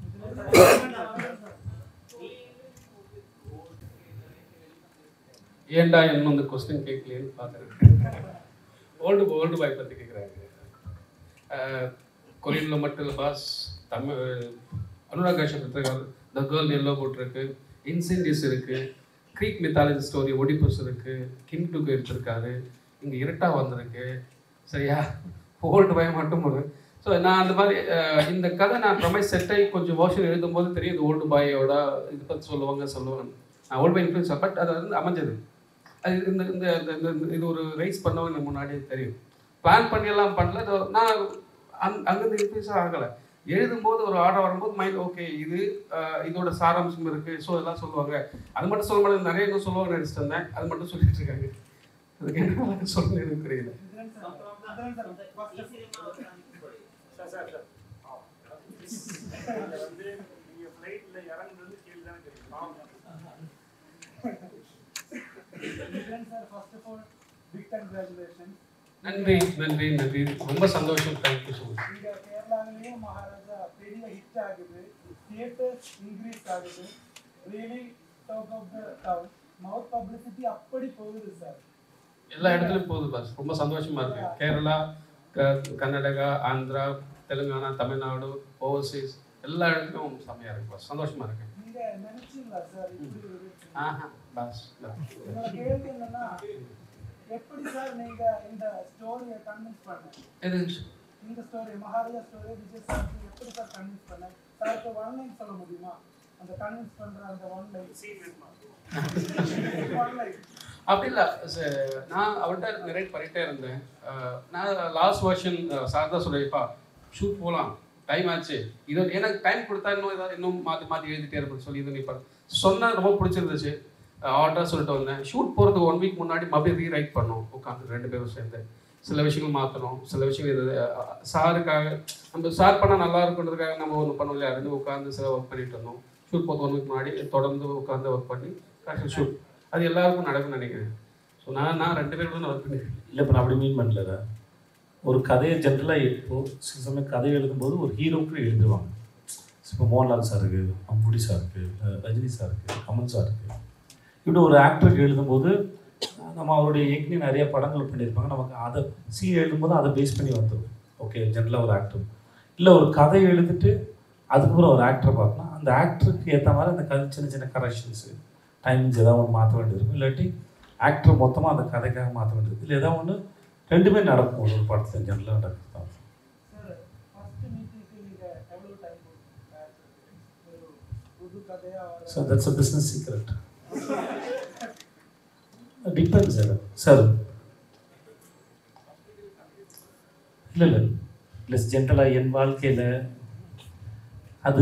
ஏன்டா இன்னும் இந்த கொஸ்டின் கேட்கலையேன்னு பார்க்குறேன் ஓல்டு ஓல்டு பாய் பற்றி கேட்குறாங்க கொரியனில் மட்டும் இல்லை பாஸ் தமிழ் அனுராக் காஷ்யப் எடுத்திருக்காரு த கேர்ள் எல்லோ போட்டிருக்கு இன்சென்டிஸ் இருக்குது க்ரீக் மித்தாலஜி ஸ்டோரி ஒடிபஸ் இருக்குது கிங் டுக்கு எடுத்திருக்காரு இங்கே இருட்டா வந்திருக்கு சரியா ஓல்டு பாய் மட்டும் ஒரு ஸோ நான் அந்த மாதிரி அஹ், இந்த கதை நான் ப்ரமைஸ் செட்டை கொஞ்சம் வருஷம் எழுதும்போது தெரியும் இது ஓல்டு பாயோட இது பற்றி சொல்லுவாங்க சொல்லுவாங்க நான் ஓல்டு பாய் இன்ஃப்ளூன்ஸ் பட் அது வந்து அமைஞ்சது அது இந்த இந்த இந்த- இந்த- இது ஒரு ரைஸ் பண்ணவங்க எனக்கு முன்னாடியே தெரியும் பிளான் பண்ணி எல்லாம் பண்ணல இது நான் அங் அங்கேருந்து இன்க்ரீஸாக ஆகலை எழுதும்போது ஒரு ஆர்டர் வரும்போது மைண்ட் ஓகே இது அஹ், இதோட சாராம்சம் இருக்குது ஸோ இதெல்லாம் சொல்லுவாங்க அது மட்டும் சொல்ல மாட்டேன் நிறைய இன்னும் சொல்லுவாங்க நினச்சிட்டு இருந்தேன் அது மட்டும் சொல்லிட்டு இருக்காங்க அதுக்கு என்ன சொல்ல எனக்கு தெரியல சார் சார் சார் அது வந்து நீங்க ஃப்ளைட்ல இறங்குறது கேள்வி தான் தெரியும் sir first of all big congratulation நன்றி நன்றி நன்றி ரொம்ப சந்தோஷம் தேங்க்யூ ஸோ மச் இங்க கேரளாவிலேயும் மகாராஜா பெரிய ஹிட் ஆகுது தியேட்டர்ஸ் இன்க்ரீஸ் ஆகுது really top of the town mouth publicity அப்படி போகுது சார் எல்லா இடத்துலையும் போகுது பாஸ் ரொம்ப சந்தோஷமா இருக்கு கேரளா க- கர்நாடகா ஆந்திரா தெலுங்கானா தமிழ்நாடு ஓவர்சீஸ் எல்லா இடத்துலையும் செம்மையா இருக்கு பாஸ் சந்தோஷமா இருக்கு நீங்க நினைச்சீங்களா சார் இப்படி ஒரு hit? ஆஹா பாஸ் என்னோட கேள்வி என்னன்னா எப்படி சார் நீங்க இந்த ஸ்டோரியை கன்வின்ஸ் பண்ண இது இந்த story Maharaja story Vijay sir எப்படி சார் கன்வின்ஸ் பண்ண சாருக்கு ஒன் லைன் சொல்ல முடியுமா அந்த கன்வின்ஸ் பண்ற அந்த ஒன் லைன் சீன் வேணுமா ஒன் லைன் அப்படி இல்லை நான் அவர்கிட்ட நிறைய பண்ணிட்டே இருந்தேன் அஹ், நான் லாஸ்ட் வருஷன் சார் தான் சொல்லிப்பா ஷூட் போகலாம் டைம் ஆச்சு இது எனக்கு டைம் கொடுத்தா இன்னும் ஏதாவது இன்னும் மாற்றி மாற்றி எழுதிட்டே இருப்பேன் சொல்லி இது நீ பண்ண சொன்னா ரொம்ப பிடிச்சிருந்துச்சு ஆர்டராக சொல்லிட்டு வந்தேன் ஷூட் போகிறதுக்கு ஒன் வீக் முன்னாடி மறுபடியும் ரீரைட் பண்ணோம் உட்காந்து ரெண்டு பேரும் சேர்ந்து சில விஷயங்கள் மாற்றணும் சில விஷயங்கள் இது அஹ், சாருக்காக நம்ம சார் பண்ணால் நல்லா இருக்குன்றதுக்காக நம்ம ஒன்று பண்ணோம் இல்லையா ரெண்டு உட்காந்து சில ஒர்க் பண்ணிட்டு இருந்தோம் ஷூட் போகிறது ஒன் வீக் முன்னாடி தொடர்ந்து உட்காந்து ஒர்க் பண்ணி கரெக்டாக ஷூட் அது எல்லாருக்கும் நடக்கும்னு நினைக்கிறேன் ஸோ நான் நான் ரெண்டு பேரும் தான் ஒர்க் பண்ணியிருக்கேன் இல்லை இப்போ நான் அப்படி மீன் பண்ணல ஒரு கதையை ஜென்ரலாக இப்போ சில சமயம் கதை எழுதும்போது ஒரு ஹீரோக்கு எழுதுவாங்க இப்போ மோகன்லால் சார் இருக்கு அம்புடி சார் இருக்கு அஹ் ரஜினி சார் இருக்கு கமல் சார் இருக்கு இப்படி ஒரு ஆக்டருக்கு எழுதும்போது நம்ம அவருடைய ஏற்கனவே நிறைய படங்கள் பண்ணியிருப்பாங்க நமக்கு அதை சீன் எழுதும்போது அதை பேஸ் பண்ணி வந்துடும் ஓகே ஜென்ரலாக ஒரு ஆக்டர் இல்லை ஒரு கதை எழுதிட்டு அதுக்கப்புறம் ஒரு ஆக்டரை பார்க்கணும் அந்த ஆக்டருக்கு ஏற்ற மாதிரி அந்த கதை சின்ன சின்ன கரெக்ஷன்ஸு டைமிங்ஸ் ஏதாவது ஒன்று மாற்ற வேண்டியிருக்கும் இல்லாட்டி ஆக்டர் மொத்தமாக அந்த கதைக்காக மாற்ற வேண்டியது இல்லை ஏதாவது ஒன்று ரெண்டுமே நடக்கும் ஒரு ஒரு படத்தில் ஜென்ரலாக நடக்குது தான் சார் ஃபர்ஸ்ட் மீட்டிங்க்கு நீங்க எவ்வளவு டைம் ஒரு புது கதையா வர so that's a business secret depends sir sir இல்லை இல்லை இல்லை ஜென்ரலாக என் வாழ்க்கையில் அது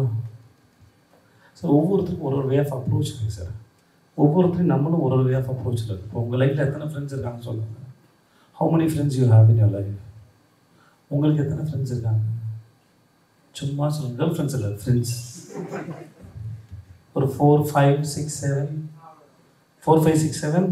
சார் ஒவ்வொருத்தருக்கும் ஒரு ஒரு வே ஆஃப் அப்ரோச் இருக்குது சார் ஒவ்வொருத்தரையும் நம்மளும் ஒரு ஒரு வே ஆஃப் அப்ரோச்சில் இருக்கு இப்போ உங்கள் லைஃப்பில் எத்தனை ஃப்ரெண்ட்ஸ் இருக்காங்கன்னு சொல்லுங்கள் how many friends you have in your life உங்களுக்கு எத்தனை ஃப்ரெண்ட்ஸ் இருக்காங்க சும்மா சொல்லுங்கள் கேர்ள் ஃப்ரெண்ட்ஸ் இல்லை ஃப்ரெண்ட்ஸ் ஒரு four five six seven four five six seven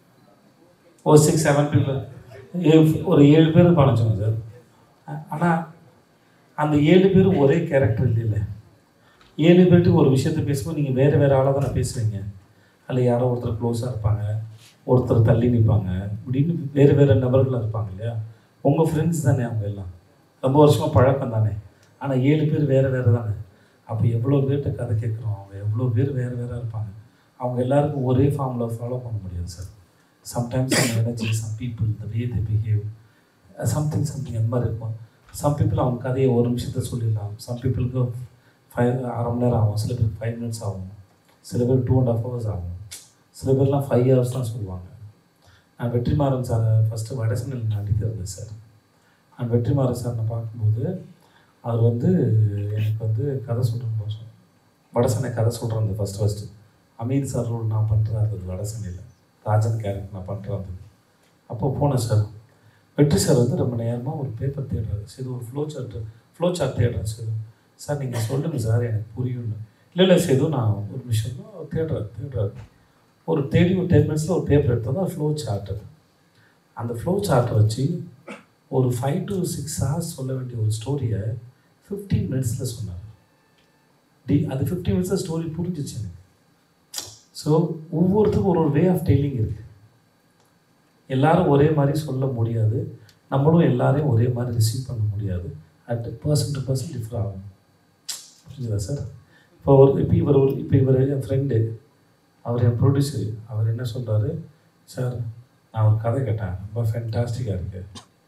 ஒரு சிக்ஸ் செவன் பீப்புள் ஒரு ஏழு பேர் இருப்பாங்க சார் ஆனால் அந்த ஏழு பேரும் ஒரே கேரக்டர் இல்லைல்ல ஏழு பேர்ட்டுக்கு ஒரு விஷயத்த பேசும்போது நீங்கள் வேறு வேறு ஆளாக தானே பேசுவீங்க அதில் யாரோ ஒருத்தர் க்ளோஸாக இருப்பாங்க ஒருத்தர் தள்ளி நிற்பாங்க இப்படின்னு வேறு வேறு நபர்களாக இருப்பாங்க இல்லையா உங்கள் ஃப்ரெண்ட்ஸ் தானே அவங்க எல்லாம் ரொம்ப வருஷமாக பழக்கம் தானே ஆனால் ஏழு பேர் வேறு வேறு தானே அப்போ எவ்வளோ பேர்கிட்ட கதை கேட்குறோம் அவங்க எவ்வளோ பேர் வேறு வேறு இருப்பாங்க அவங்க எல்லாருக்கும் ஒரே ஃபார்மில் ஃபாலோ பண்ண முடியாது சார் சம்டைம்ஸ் அந்த energy some people the way they behave something something அந்த மாதிரி இருக்கும் சம் பீப்புள் அவங்க கதையை ஒரு நிமிஷத்தை சொல்லிடலாம் சம் பீப்புளுக்கு ஃபைவ் அரை மணி நேரம் ஆகும் சில பேருக்கு ஃபைவ் மினிட்ஸ் ஆகும் சில பேர் டூ அண்ட் ஹாஃப் ஹவர்ஸ் ஆகும் சில பேர்லாம் ஃபைவ் ஹவர்ஸ்லாம் சொல்லுவாங்க நான் வெற்றிமாறன் சார் ஃபஸ்ட்டு வடசனில் நடிக்கிறது சார் நான் வெற்றிமாறன் சார் நான் பார்க்கும்போது அவர் வந்து எனக்கு வந்து கதை சொல்கிறேன் போதும் வடசனை கதை சொல்கிறேன் அந்த first first Ameer sir role நான் பண்ணுறேன் அது வடசனையில் ராஜன் கேரக்டர் நான் பண்ணுறேன் அப்போ போனேன் சார் வெற்றி சார் வந்து ரொம்ப நேரமாக ஒரு பேப்பர் தேடுறாரு சரி ஒரு ஃப்ளோ சார்ட் ஃப்ளோ சார்ட் தேடுறேன் சார் சார் நீங்கள் சொல்லுங்கள் சார் எனக்கு புரியும்னு இல்லை இல்லை சேது நான் ஒரு நிமிஷம் தேடுறாரு தேடுறாரு ஒரு தேடி ஒரு டென் மினிட்ஸில் ஒரு பேப்பர் எடுத்தோம் தான் ஃப்ளோ சார்ட் அது அந்த ஃப்ளோ சார்ட்டை வச்சு ஒரு ஃபைவ் டு சிக்ஸ் ஹவர்ஸ் சொல்ல வேண்டிய ஒரு ஸ்டோரியை ஃபிஃப்டீன் மினிட்ஸில் சொன்னார் டி அது ஃபிஃப்டீன் மினிட்ஸில் ஸ்டோரி புரிஞ்சிச்சு எனக்கு ஸோ ஒவ்வொருத்தருக்கும் ஒரு ஒரு வே ஆஃப் டெய்லிங் இருக்குது எல்லாரும் ஒரே மாதிரி சொல்ல முடியாது நம்மளும் எல்லாரையும் ஒரே மாதிரி ரிசீவ் பண்ண முடியாது at person to person differ ஆகும் புரிஞ்சுதா சார் இப்போ ஒரு இப்போ இவர் ஒரு இப்போ இவர் என் ஃப்ரெண்டு அவர் என் ப்ரொடியூசர் அவர் என்ன சொல்கிறாரு சார் நான் ஒரு கதை கேட்டேன் ரொம்ப ஃபென்டாஸ்டிக்காக இருக்குது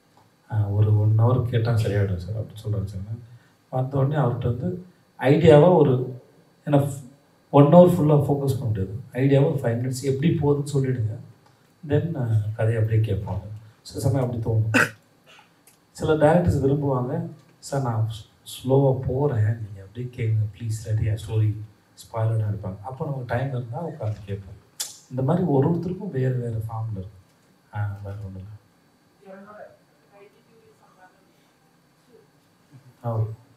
ஒரு ஒன் ஹவர் கேட்டால் சரியாயிடும் சார் அப்படின்னு சொல்கிறாரு சார் வந்த உடனே அவர்கிட்ட வந்து ஐடியாவாக ஒரு ஏன்னா ஒன் ஹவர் ஃபுல்லாக ஃபோக்கஸ் பண்ண முடியாது ஐடியாவாக ஒரு ஃபைவ் மினிட்ஸ் எப்படி போகுதுன்னு சொல்லிவிடுங்க தென் கதையை அப்படியே கேட்பாங்க சில சமயம் அப்படி தோணும் சில டேரக்டர்ஸ் விரும்புவாங்க சார் நான் ஸ்லோவாக போகிறேன் நீங்கள் அப்படியே கேளுங்க ப்ளீஸ் இல்லாட்டி என் ஸ்டோரி ஸ்பாயிலர்னு எடுப்பாங்க அப்போ நமக்கு டைம் இருந்தால் உட்காந்து கேட்போம் இந்த மாதிரி ஒரு ஒருத்தருக்கும் வேறு வேறு ஃபார்மில் இருக்கும் ஆ வேறு ஒன்றும் இல்லை ஆ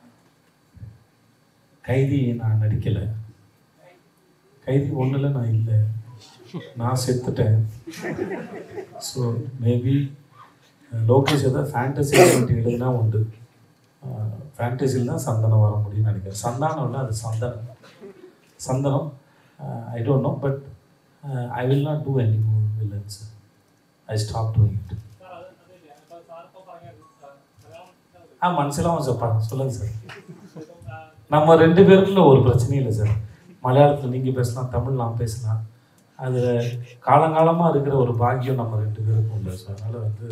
கைதி நான் நடிக்கலை கைதி ஒன்றில் நான் இல்லை நான் செத்துட்டேன் ஸோ மேபி லோகேஷ் ஏதாவது ஃபேண்டசி எழுதுனா உண்டு ஃபேண்டசியில் தான் சந்தனம் வர முடியும்னு நினைக்கிறேன் சந்தானம் இல்லை அது Santhanam Santhanam I don't know but I will not do any more villains I stop doing it sir അത് അതില്ലേ അപ്പൊ സാർ ഇപ്പൊ പറഞ്ഞത് മലയാളം ஆ மனசிலாவும் சார் சொல்லுங்கள் சார் நம்ம ரெண்டு பேருக்குள்ள ஒரு பிரச்சனையும் இல்லை சார் மலையாளத்தில் நீங்கள் பேசலாம் தமிழ் நான் பேசலாம் அது காலங்காலமாக இருக்கிற ஒரு பாக்கியம் நம்ம ரெண்டு பேருக்கும் உண்டு சார் அதனால் வந்து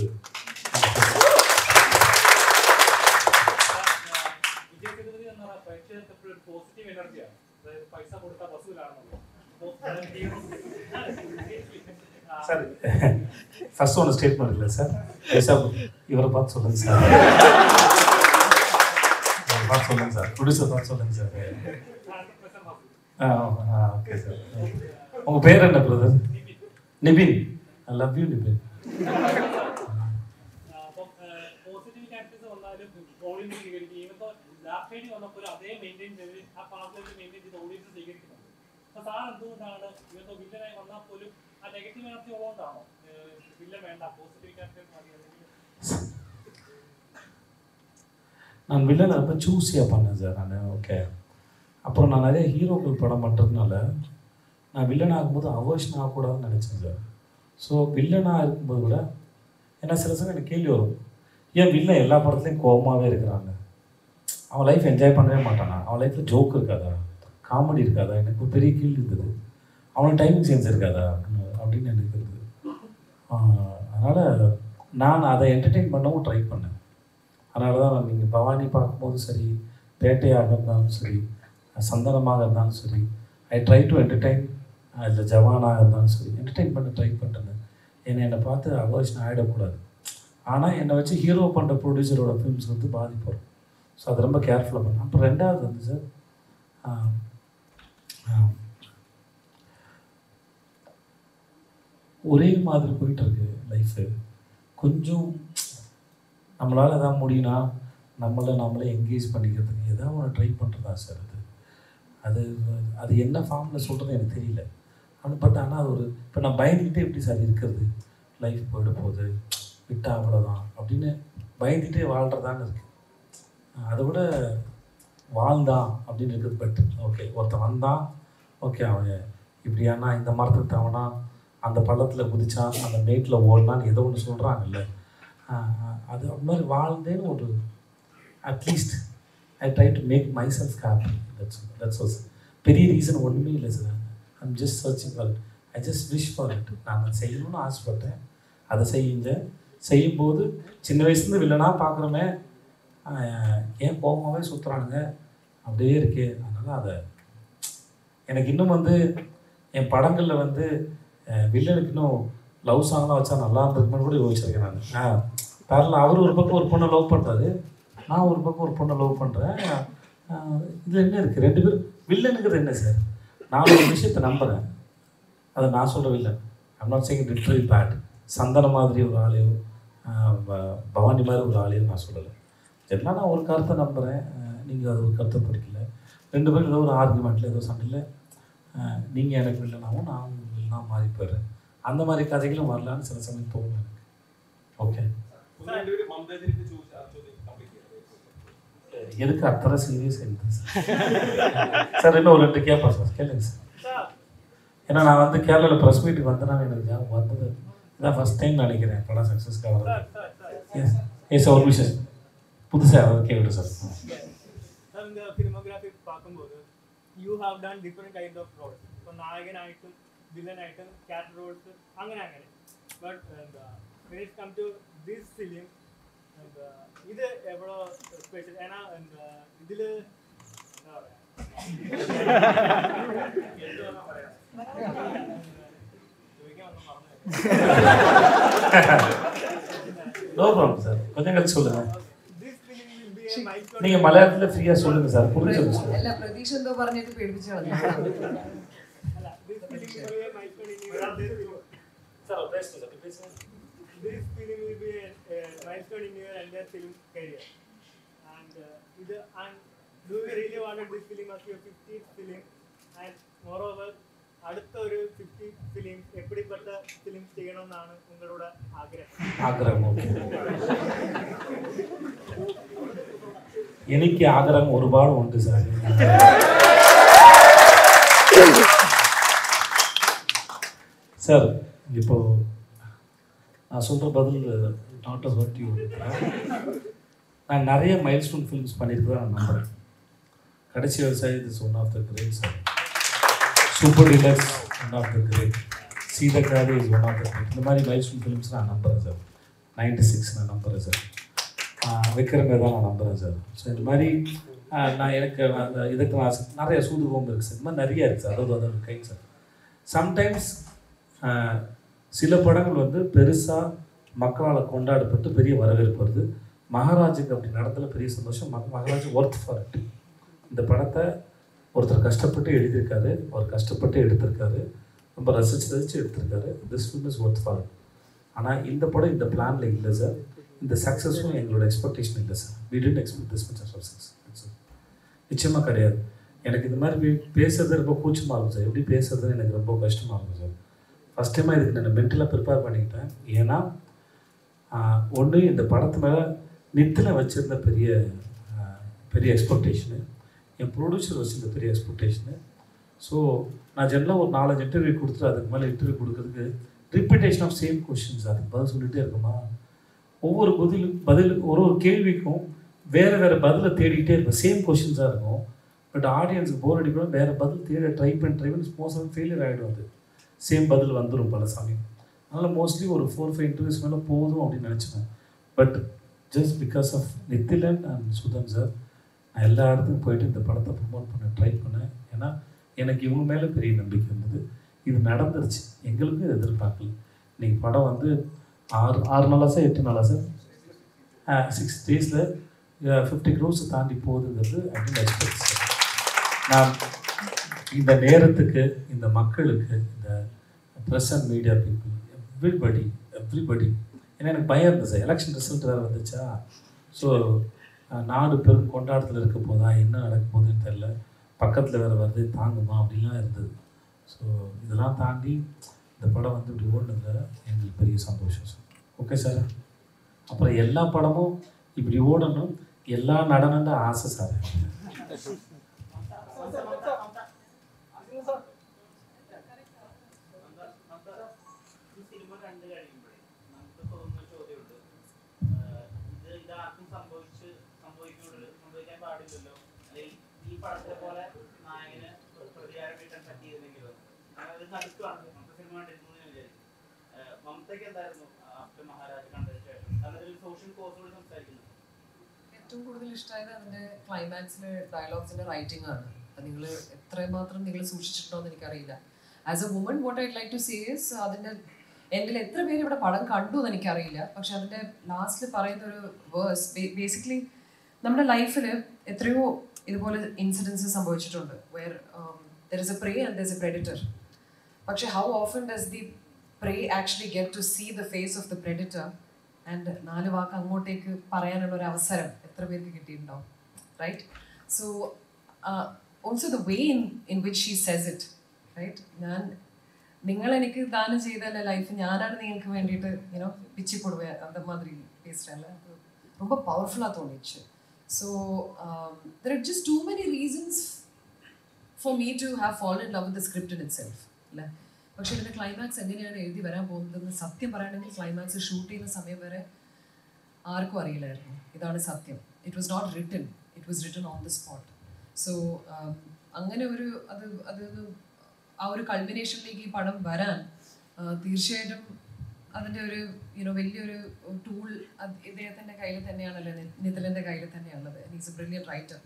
വിജയ് സേതുപതി എന്ന് പറഞ്ഞാൽ പ്രേക്ഷകർക്ക് എപ്പോഴും ഒരു പോസിറ്റീവ് എനർജിയാണ് അതായത് പൈസ കൊടുത്താൽ വസൂലാണെന്നുള്ളത് சார் ஃபர்ஸ்ட் ஒன்று ஸ்டேட்மெண்ட் இல்லை சார் சார் இவரை பார்த்து சொல்லுங்கள் சார் இவரை பார்த்து சொல்லுங்கள் சார் ப்ரொடியூசர் பார்த்து சொல்லுங்கள் சார் ஆ ஆ ஓகே சார் உங்கள் பேர் என்ன brother Nibin I love you Nibin അപ്പം പോസിറ്റീവ് ക്യാരക്ടേഴ്സ് വന്നാലും ഓഡിയൻസ് സ്വീകരിക്കും ഇവപ്പോ ലാസ്റ്റ് ഷെയ്ഡിൽ വന്നപ്പോൾ അതേ മെയിൻറ്റെയിൻ ചെയ്ത് ആ പാസിലേക്ക് മെയിൻറ്റെയിൻ ചെയ്ത് ഓഡിയൻസ് സ്വീകരിക്കുന്നുണ്ട് അപ്പൊ സാർ എന്തുകൊണ്ടാണ് ഇവപ്പോ വില്ലനായി വന്നാൽ പോലും ആ നെഗറ്റീവ് എനർജി ഉള്ളതുകൊണ്ടാണോ വില്ലൻ വേണ്ട പോസിറ്റീവ് ക്യാരക്ടേഴ്സ് മതി അല്ലെങ്കിൽ நான் வில்லனை ரொம்ப சூஸியாக பண்ணேன் சார் நான் ஓகே அப்புறம் நான் நிறைய ஹீரோக்கள் படம் பண்ணுறதுனால நான் வில்லன் ஆகும்போது அவர்ஷன் ஆகக்கூடாதுன்னு நினச்சேன் சார் ஸோ வில்லனாக இருக்கும்போது கூட ஏன்னா சில சமயம் எனக்கு கேள்வி வரும் ஏன் வில்லன் எல்லா படத்துலையும் கோபமாகவே இருக்கிறாங்க அவன் லைஃப் என்ஜாய் பண்ணவே மாட்டானா அவன் லைஃப்பில் ஜோக் இருக்காதா காமெடி இருக்காதா எனக்கு ஒரு பெரிய கேள்வி இருந்தது அவனுக்கு டைமிங் சென்ஸ் இருக்காதா அப்படின்னு எனக்கு இருந்தது அதனால் நான் அதை என்டர்டெயின் பண்ணவும் ட்ரை பண்ணேன் அதனால தான் நான் நீங்கள் பவானி பார்க்கும்போது சரி பேட்டையாக இருந்தாலும் சரி சந்தனமாக இருந்தாலும் சரி ஐ ட்ரை டு என்டர்டெயின் இல்லை ஜவானாக இருந்தாலும் சரி என்டர்டெயின் பண்ண ட்ரை பண்ணுறேன் ஏன்னா என்னை பார்த்து அவர்ஷன் ஆகிடக்கூடாது ஆனால் என்னை வச்சு ஹீரோ பண்ணுற ப்ரொடியூசரோட ஃபிலிம்ஸ் வந்து பாதிப்பு வரும் ஸோ அது ரொம்ப கேர்ஃபுல்லாக பண்ணேன் அப்புறம் ரெண்டாவது வந்து சார் ஆஹ், ஆஹ், ஒரே மாதிரி போயிட்டு இருக்கு லைஃபு கொஞ்சம் நம்மளால் எதாவது முடியும்னா நம்மளை நம்மளே என்கேஜ் பண்ணிக்கிறதுக்கு ஏதாவது ஒன்று ட்ரை பண்ணுறதா சார் அது அது அது என்ன ஃபார்மில் சொல்கிறது எனக்கு தெரியல ஆனால் பட் ஆனால் அது ஒரு இப்போ நான் பயந்துக்கிட்டே எப்படி சார் இருக்கிறது லைஃப் போயிட போகுது விட்டா அவ்வளோதான் அப்படின்னு பயந்துகிட்டே வாழ்கிறதான்னு இருக்கு அதை விட வாழ்ந்தான் அப்படின்னு இருக்குது பட் ஓகே ஒருத்தன் வந்தான் ஓகே அவன் இப்படியானா இந்த மரத்துக்கு தவனா அந்த பள்ளத்தில் குதிச்சான் அந்த மேட்டில் ஓடினான்னு ஏதோ ஒன்று சொல்கிறாங்கல்ல அது அது மாதிரி வாழ்ந்தேன்னு ஒரு at least I try to make myself happy that's that's was பெரிய ரீசன் ஒன்றுமே இல்லை sir I'm just searching for it I just wish for it நான் அதை செய்யணும்னு ஆசைப்பட்டேன் அதை செய்யுங்க செய்யும்போது சின்ன வயசுலேருந்து வில்லனாக பார்க்குறோமே ஏன் கோபமாகவே சுற்றுறானுங்க அப்படியே இருக்கே அதனால் அதை எனக்கு இன்னும் வந்து என் படங்களில் வந்து அஹ், வில்லனுக்கு இன்னும் லவ் சாங்லாம் வச்சா நல்லா இருந்திருக்குன்னு கூட யோசிச்சிருக்கேன் நான் ஆ பேரல அவர் ஒரு பக்கம் ஒரு பொண்ணை லவ் பண்ணுறாரு நான் ஒரு பக்கம் ஒரு பொண்ணை லவ் பண்ணுறேன் இதில் என்ன இருக்குது ரெண்டு பேரும் வில்லனுங்கிறது என்ன சார் நான் ஒரு விஷயத்தை நம்புகிறேன் அதை நான் சொல்கிற villain I'm not saying literally bad Santhanam மாதிரி ஒரு ஆளையோ ஆஹ் ப- பவானி மாதிரி ஒரு ஆளையோ நான் சொல்லலை எல்லாம் நான் ஒரு கருத்தை நம்புகிறேன் நீங்கள் அது ஒரு கருத்தை படிக்கல ரெண்டு பேரும் ஏதோ ஒரு ஆர்குமெண்ட்டில் ஏதோ சண்டையில் நீங்கள் எனக்கு வில்லனாகவும் நான் உங்களுக்கு வில்லனா மாறி போயிடுறேன் அந்த மாதிரி கதைகளும் வரலான்னு சில சமயம் தோணும் எனக்கு ஓகே எதுக்கு அத்தனை சீரியஸ் எடுத்து சார் இன்னும் ஒரு ரெண்டு கேட்பேன் சார் கேளுங்க சார் ஏன்னா நான் வந்து கேரளாவில் ப்ரெஸ் மீட்டுக்கு வந்தேன்னா எனக்கு ஞாபகம் வந்தது இதான் ஃபஸ்ட் டைம் நினைக்கிறேன் படம் சக்ஸஸ்க்காக வர்றது எஸ் எஸ் ஒரு விஷயம் புதுசாக யாராவது கேட்கட்டும் சார் സാർ இந்த ഫിലിമോഗ്രാഫി பார்க்கும்போது you have done different kind of roles ഇപ്പോൾ നായകനായിട്ടും വില്ലനായിട്ടും ക്യാരക്ടർ റോൾസ് അങ്ങനെ അങ്ങനെ ബട്ട് എന്താ when it come to this film എന്താ ഇത് എவ்வளோ സ്പെഷ്യൽ ഏനാ എന്താ ഇതില് എന്താ പറയാ എന്തുവാ പറയാ ചോദിക്കാൻ ഒന്നും മറന്നു நோ ப்ராப்ளம் சார் கொஞ்சம் கழிச்சு சொல்லுங்கள் this film will be a milestone நீங்கள் மலையாளத்தில் ஃப்ரீயாக சொல்லுங்கள் சார் புரிஞ்சுங்க சார் അല്ല പ്രതീക്ഷ എന്തോ പറഞ്ഞിട്ട് പേടിപ്പിച്ചു കളഞ്ഞു അല്ല, this film will be a milestone in your this film will be a, a milestone in your entire film career. And uh, ഇത് and do you really wanted this film as your 50th film? And moreover, അടുത്ത ഒരു 50 film എപ്പിടിപ്പെട്ട film ചെയ്യണമെന്നാണ് നിങ്ങളുടെ ആഗ്രഹം ஆகிரகம் okay எனக்கு ஆகிரகம் ஒருபாடு உண்டு sir sir இப்போ நான் சொல்கிற பதில் நாட் அஸ் வாட் யூ நான் நிறைய மைல்ஸ்டோன் ஃபிலிம்ஸ் பண்ணியிருக்கிறதா நான் நம்புகிறேன் Kadaisi Vivasayi is one of the great sir super deluxe one of the great Seethakaathi is one of the great இந்த மாதிரி மைல்ஸ்டோன் ஃபிலிம்ஸ் நான் நம்புகிறேன் சார் நைன்டி சிக்ஸ் நான் நம்புகிறேன் சார் விக்ரமே தான் நான் நம்புகிறேன் சார் ஸோ இந்த மாதிரி ஆஹ், நான் எனக்கு அந்த இதுக்கு நான் நிறைய சூதுகோம்பு இருக்குது சார் இந்த மாதிரி நிறைய இருக்குது சார் அதாவது அதோட கை சார் சம்டைம்ஸ் சில படங்கள் வந்து பெருசாக மக்களால் கொண்டாடப்பட்டு பெரிய வரவேற்பு வருது மகாராஜுக்கு அப்படி நடந்ததில் பெரிய சந்தோஷம் மக மகாராஜ் ஒர்த் ஃபார் இட் இந்த படத்தை ஒருத்தர் கஷ்டப்பட்டு எழுதியிருக்காரு அவர் கஷ்டப்பட்டு எடுத்திருக்காரு ரொம்ப ரசிச்சு ரசிச்சு எடுத்திருக்காரு this film is worth for ஆனால் இந்த படம் இந்த பிளானில் இல்லை சார் இந்த சக்ஸஸும் எங்களோட எக்ஸ்பெக்டேஷன் இல்லை sir we didn't expect this much of success நிச்சயமாக கிடையாது எனக்கு இந்த மாதிரி பே- பேசுறது ரொம்ப கூச்சமாக இருக்கும் சார் எப்படி பேசுறதுன்னு எனக்கு ரொம்ப கஷ்டமாக இருக்கும் சார் ஃபஸ்ட் டைமாக இதுக்கு நான் மென்டலாக ப்ரிப்பேர் பண்ணிக்கிட்டேன் ஏன்னா ஒன்று இந்த படத்து மேலே நித்தில் வச்சுருந்த பெரிய ஆஹ், பெரிய எக்ஸ்பெக்டேஷனு என் ப்ரொடியூசர் வச்சுருந்த பெரிய எக்ஸ்பெக்டேஷனு ஸோ நான் ஜென்ரலாக ஒரு நாலஞ்சு இன்டர்வியூ கொடுத்துட்டு அதுக்கு மேலே இன்டர்வியூ கொடுக்கறதுக்கு ரிப்பீட்டேஷன் ஆஃப் சேம் கொஷின்ஸ் அதுக்கு பதில் சொல்லிகிட்டே இருக்குமா ஒவ்வொரு பதில் பதில் ஒரு ஒரு கேள்விக்கும் வேறு வேறு பதிலை தேடிக்கிட்டே இருக்கும் சேம் கொஷின்ஸாக இருக்கும் பட் ஆடியன்ஸுக்கு போர் அடிக்கணும் வேறு பதில் தேட ட்ரை பண்ணி ட்ரை பண்ணி மோஸ்ட் ஃபெயிலியர் ஆகிடும் அது சேம் பதில் வந்துடும் பல சமயம் அதனால் மோஸ்ட்லி ஒரு ஃபோர் ஃபைவ் இன்டர்வியூஸ் மேலே போதும் அப்படின்னு நினச்சிப்பேன் but just because of Nithilan and Sudhan sir நான் எல்லா இடத்துக்கும் போயிட்டு இந்த படத்தை ப்ரமோட் பண்ண ட்ரை பண்ணேன் ஏன்னா எனக்கு இவங்க மேலே பெரிய நம்பிக்கை இருந்தது இது நடந்துருச்சு எங்களுக்கும் இது எதிர்பார்க்கல இன்னைக்கு படம் வந்து ஆறு ஆறு நாளா சார் எட்டு நாளா சார் சிக்ஸ் டேஸில் ஃபிஃப்டி க்ரோஸ் தாண்டி போகுதுங்கிறது ஐ டோன்ட் எக்ஸ்பெக்ட் நான் இந்த நேரத்துக்கு இந்த மக்களுக்கு இந்த press and media people everybody everybody ஏன்னா எனக்கு பயம் இருந்தது சார் எலெக்ஷன் ரிசல்ட் வேறு வந்துச்சா ஸோ நாடு பெரும் கொண்டாட்டத்தில் இருக்க போதா என்ன நடக்க போகுதுன்னு தெரில பக்கத்தில் வேறு வருது தாங்குமா அப்படிலாம் இருந்தது ஸோ இதெல்லாம் தாண்டி இந்த படம் வந்து இப்படி ஓடுனதுல எங்களுக்கு பெரிய சந்தோஷம் சார் ஓகே சார் அப்புறம் எல்லா படமும் இப்படி ஓடணும் எல்லா நடனம் தான் ஆசை சார் ഈ സിനിമ കണ്ടു കഴിയുമ്പോഴേ നമുക്ക് തോന്നുന്ന ഒരു ചോദ്യമുണ്ട് ആഹ് ഇത് ഇതാർക്കും സംഭവിച്ച് സംഭവിക്കുന്നുള്ളൂ സംഭവിക്കാൻ പാടില്ലല്ലോ അല്ലെങ്കിൽ ഈ പടത്തിലെ പോലെ നായകന് ഒരു പ്രതികാരം വീട്ടാൻ പറ്റിയിരുന്നെങ്കിലോ അത് നടുക്കാണ് നമുക്ക് സിനിമ കണ്ടിരുന്നു എന്ന് വിചാരിക്കും ആഹ് മമതയ്ക്ക് എന്തായിരുന്നു ആഫ്റ്റർ മഹാരാജ് കണ്ടതിന് ശേഷം കാരണം ഇതിൽ സോഷ്യൽ കോസുകൾ സംസാരിക്കുന്നു ഏറ്റവും കൂടുതൽ ഇഷ്ടമായത് അതിന്റെ ക്ലൈമാക്സിലെ ഡയലോഗ്സിന്റെ റൈറ്റിംഗ് ആണ് അത് നിങ്ങൾ എത്രമാത്രം നിങ്ങൾ സൂക്ഷിച്ചിട്ടുണ്ടോ എന്ന് എനിക്കറിയില്ല as a woman what I like to sees അതിന്റെ എങ്കിൽ എത്ര പേര് ഇവിടെ പടം കണ്ടു എന്ന് എനിക്കറിയില്ല പക്ഷെ അതിന്റെ ലാസ്റ്റിൽ പറയുന്ന ഒരു വേഴ്സ് ബേസിക്കലി നമ്മുടെ ലൈഫിൽ എത്രയോ ഇതുപോലെ ഇൻസിഡൻസ് സംഭവിച്ചിട്ടുണ്ട് where there is a prey and there is a predator പക്ഷെ how often does the prey actually get to see the face of the predator and നാല് വാക്ക് അങ്ങോട്ടേക്ക് പറയാനുള്ള ഒരു അവസരം എത്ര പേർക്ക് കിട്ടിയിട്ടുണ്ടാവും right so also the way in in which she says it right ഞാൻ നിങ്ങൾ എനിക്ക് ദാനം ചെയ്തല്ല ലൈഫ് ഞാനാണ് നിങ്ങൾക്ക് வேண்டிட்டு யூனோ பிச்சு போடுவேன் அந்த மாதிரி பேசுகிறேன்ல அது ரொம்ப பவர்ஃபுல்லாக தோணிச்சு so there are just too many reasons for me to have fallen in love the script in itself അല്ലേ പക്ഷെ ഇതിന്റെ ക്ലൈമാക്സ് എങ്ങനെയാണ് എഴുതി വരാൻ പോകുന്നതെന്ന് സത്യം പറയുകയാണെങ്കിൽ ക്ലൈമാക്സ് ഷൂട്ട് ചെയ്യുന്ന സമയം വരെ ആർക്കും അറിയില്ലായിരുന്നു ഇതാണ് സത്യം it was not written it was written on the spot so അങ്ങനെ ഒരു അത് അത് ആ ഒരു കൾമിനേഷനിലേക്ക് ഈ പടം വരാൻ ആ, തീർച്ചയായിട്ടും അതിൻ്റെ ഒരു യുനോ വലിയൊരു ടൂൾ ഇദ്ദേഹത്തിൻ്റെ കയ്യിൽ തന്നെയാണല്ലോ നി- നിതിലിൻ്റെ കയ്യിൽ തന്നെയാണുള്ളത് he's a brilliant writer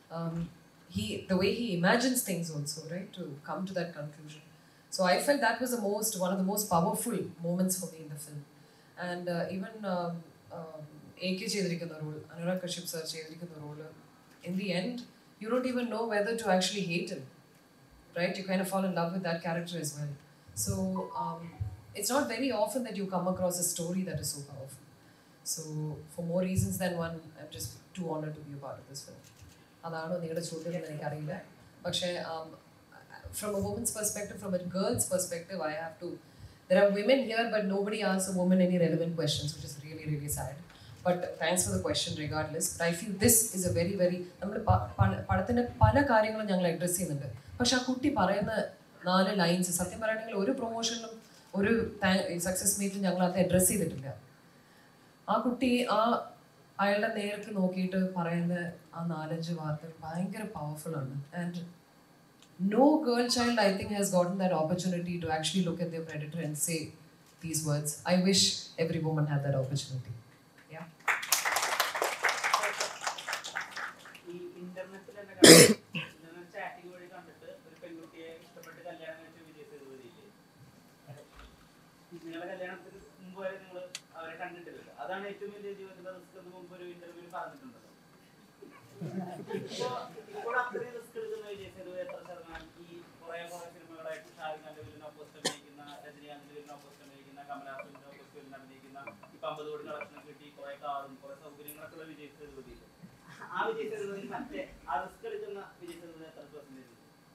he the way he imagines things also right to come to that conclusion so i felt that was the most one of the most powerful moments for me in the film and uh, even um, um, AK ചെയ്തിരിക്കുന്ന role Anurag Kashyap sir ചെയ്തിരിക്കുന്ന role in the end you don't even know whether to actually hate him right you kind of fall in love with that character as well so um, it's not very often that you come across a story that is so powerful so for more reasons than one i'm just too honored to be a part of this film അതാണോ നിങ്ങളുടെ ചോദ്യം എന്ന് എനിക്കറിയില്ല പക്ഷേ from a woman's perspective from a girl's perspective I have to there are women here but nobody as a woman any relevant questions which is really really sad but thanks for the question regardless but I feel this is a very very നമ്മൾ പടത്തിൻ്റെ പല കാര്യങ്ങളും ഞങ്ങൾ address ചെയ്യുന്നുണ്ട് പക്ഷെ ആ കുട്ടി പറയുന്ന നാല് ലൈൻസ് സത്യം പറയുകയാണെങ്കിൽ ഒരു പ്രൊമോഷനിലും ഒരു സക്സസ് മീറ്റിലും ഞങ്ങൾ അത് അഡ്രസ്സ് ചെയ്തിട്ടില്ല ആ കുട്ടി ആ അയാളുടെ നേർക്ക് നോക്കിയിട്ട് പറയുന്ന ആ നാലഞ്ച് വാർത്തകൾ ഭയങ്കര പവർഫുൾ ആണ് and no girl child I think has gotten that opportunity to actually look at the predator and say these words I wish every woman have that opportunity yeah ഈ ഇന്റർനെറ്റിൽ തന്നെ ഇന്റർനെറ്റ് ചാറ്റിംഗ് വഴി കണ്ടിട്ട് ഒരു പെൺകുട്ടിയെ ഇഷ്ടപ്പെട്ട് കല്യാണം കഴിച്ച വിജയ് സേതുപതിയില്ലേ നിങ്ങളുടെ കല്യാണത്തിന് മുമ്പ് വരെ നിങ്ങൾ അവരെ കണ്ടിട്ടില്ലല്ലോ അതാണ് ഏറ്റവും വലിയ ജീവിതത്തിലെ റിസ്ക് എന്ന് മുമ്പ് ഒരു ഇന്റർവ്യൂവിൽ പറഞ്ഞിട്ടുണ്ടല്ലോ ഇപ്പോ ഇപ്പോൾ അത്രയും റിസ്ക് എടുക്കുന്ന വിജയ് സേതുപതി എത്ര ശതമാനം ഈ കുറെ കുറെ സിനിമകളായിട്ട് ഷാരൂഖ് ഖാന്റെ വില്ലിന് ഓപ്പോസിറ്റ് അഭിനയിക്കുന്ന രജനീകാന്തിന്റെ വില്ലിന് ഓപ്പോസിറ്റ് അഭിനയിക്കുന്ന കമലഹാസന്റെ ഓപ്പോസിറ്റ് വില്ലിന് അഭിനയിക്കുന്ന ഇപ്പൊ അമ്പത് കോടി കളക്ഷൻ കിട്ടി കുറെ കാറും കുറെ സൗകര്യങ്ങളൊക്കെ ഉള്ള വിജയ് സേതുപതി ആ വിജയ് സേതുപതി മറ്റേ ആ റിസ്ക് എടുക്കുന്ന വിജയ് സേതുപതി എത്ര percentage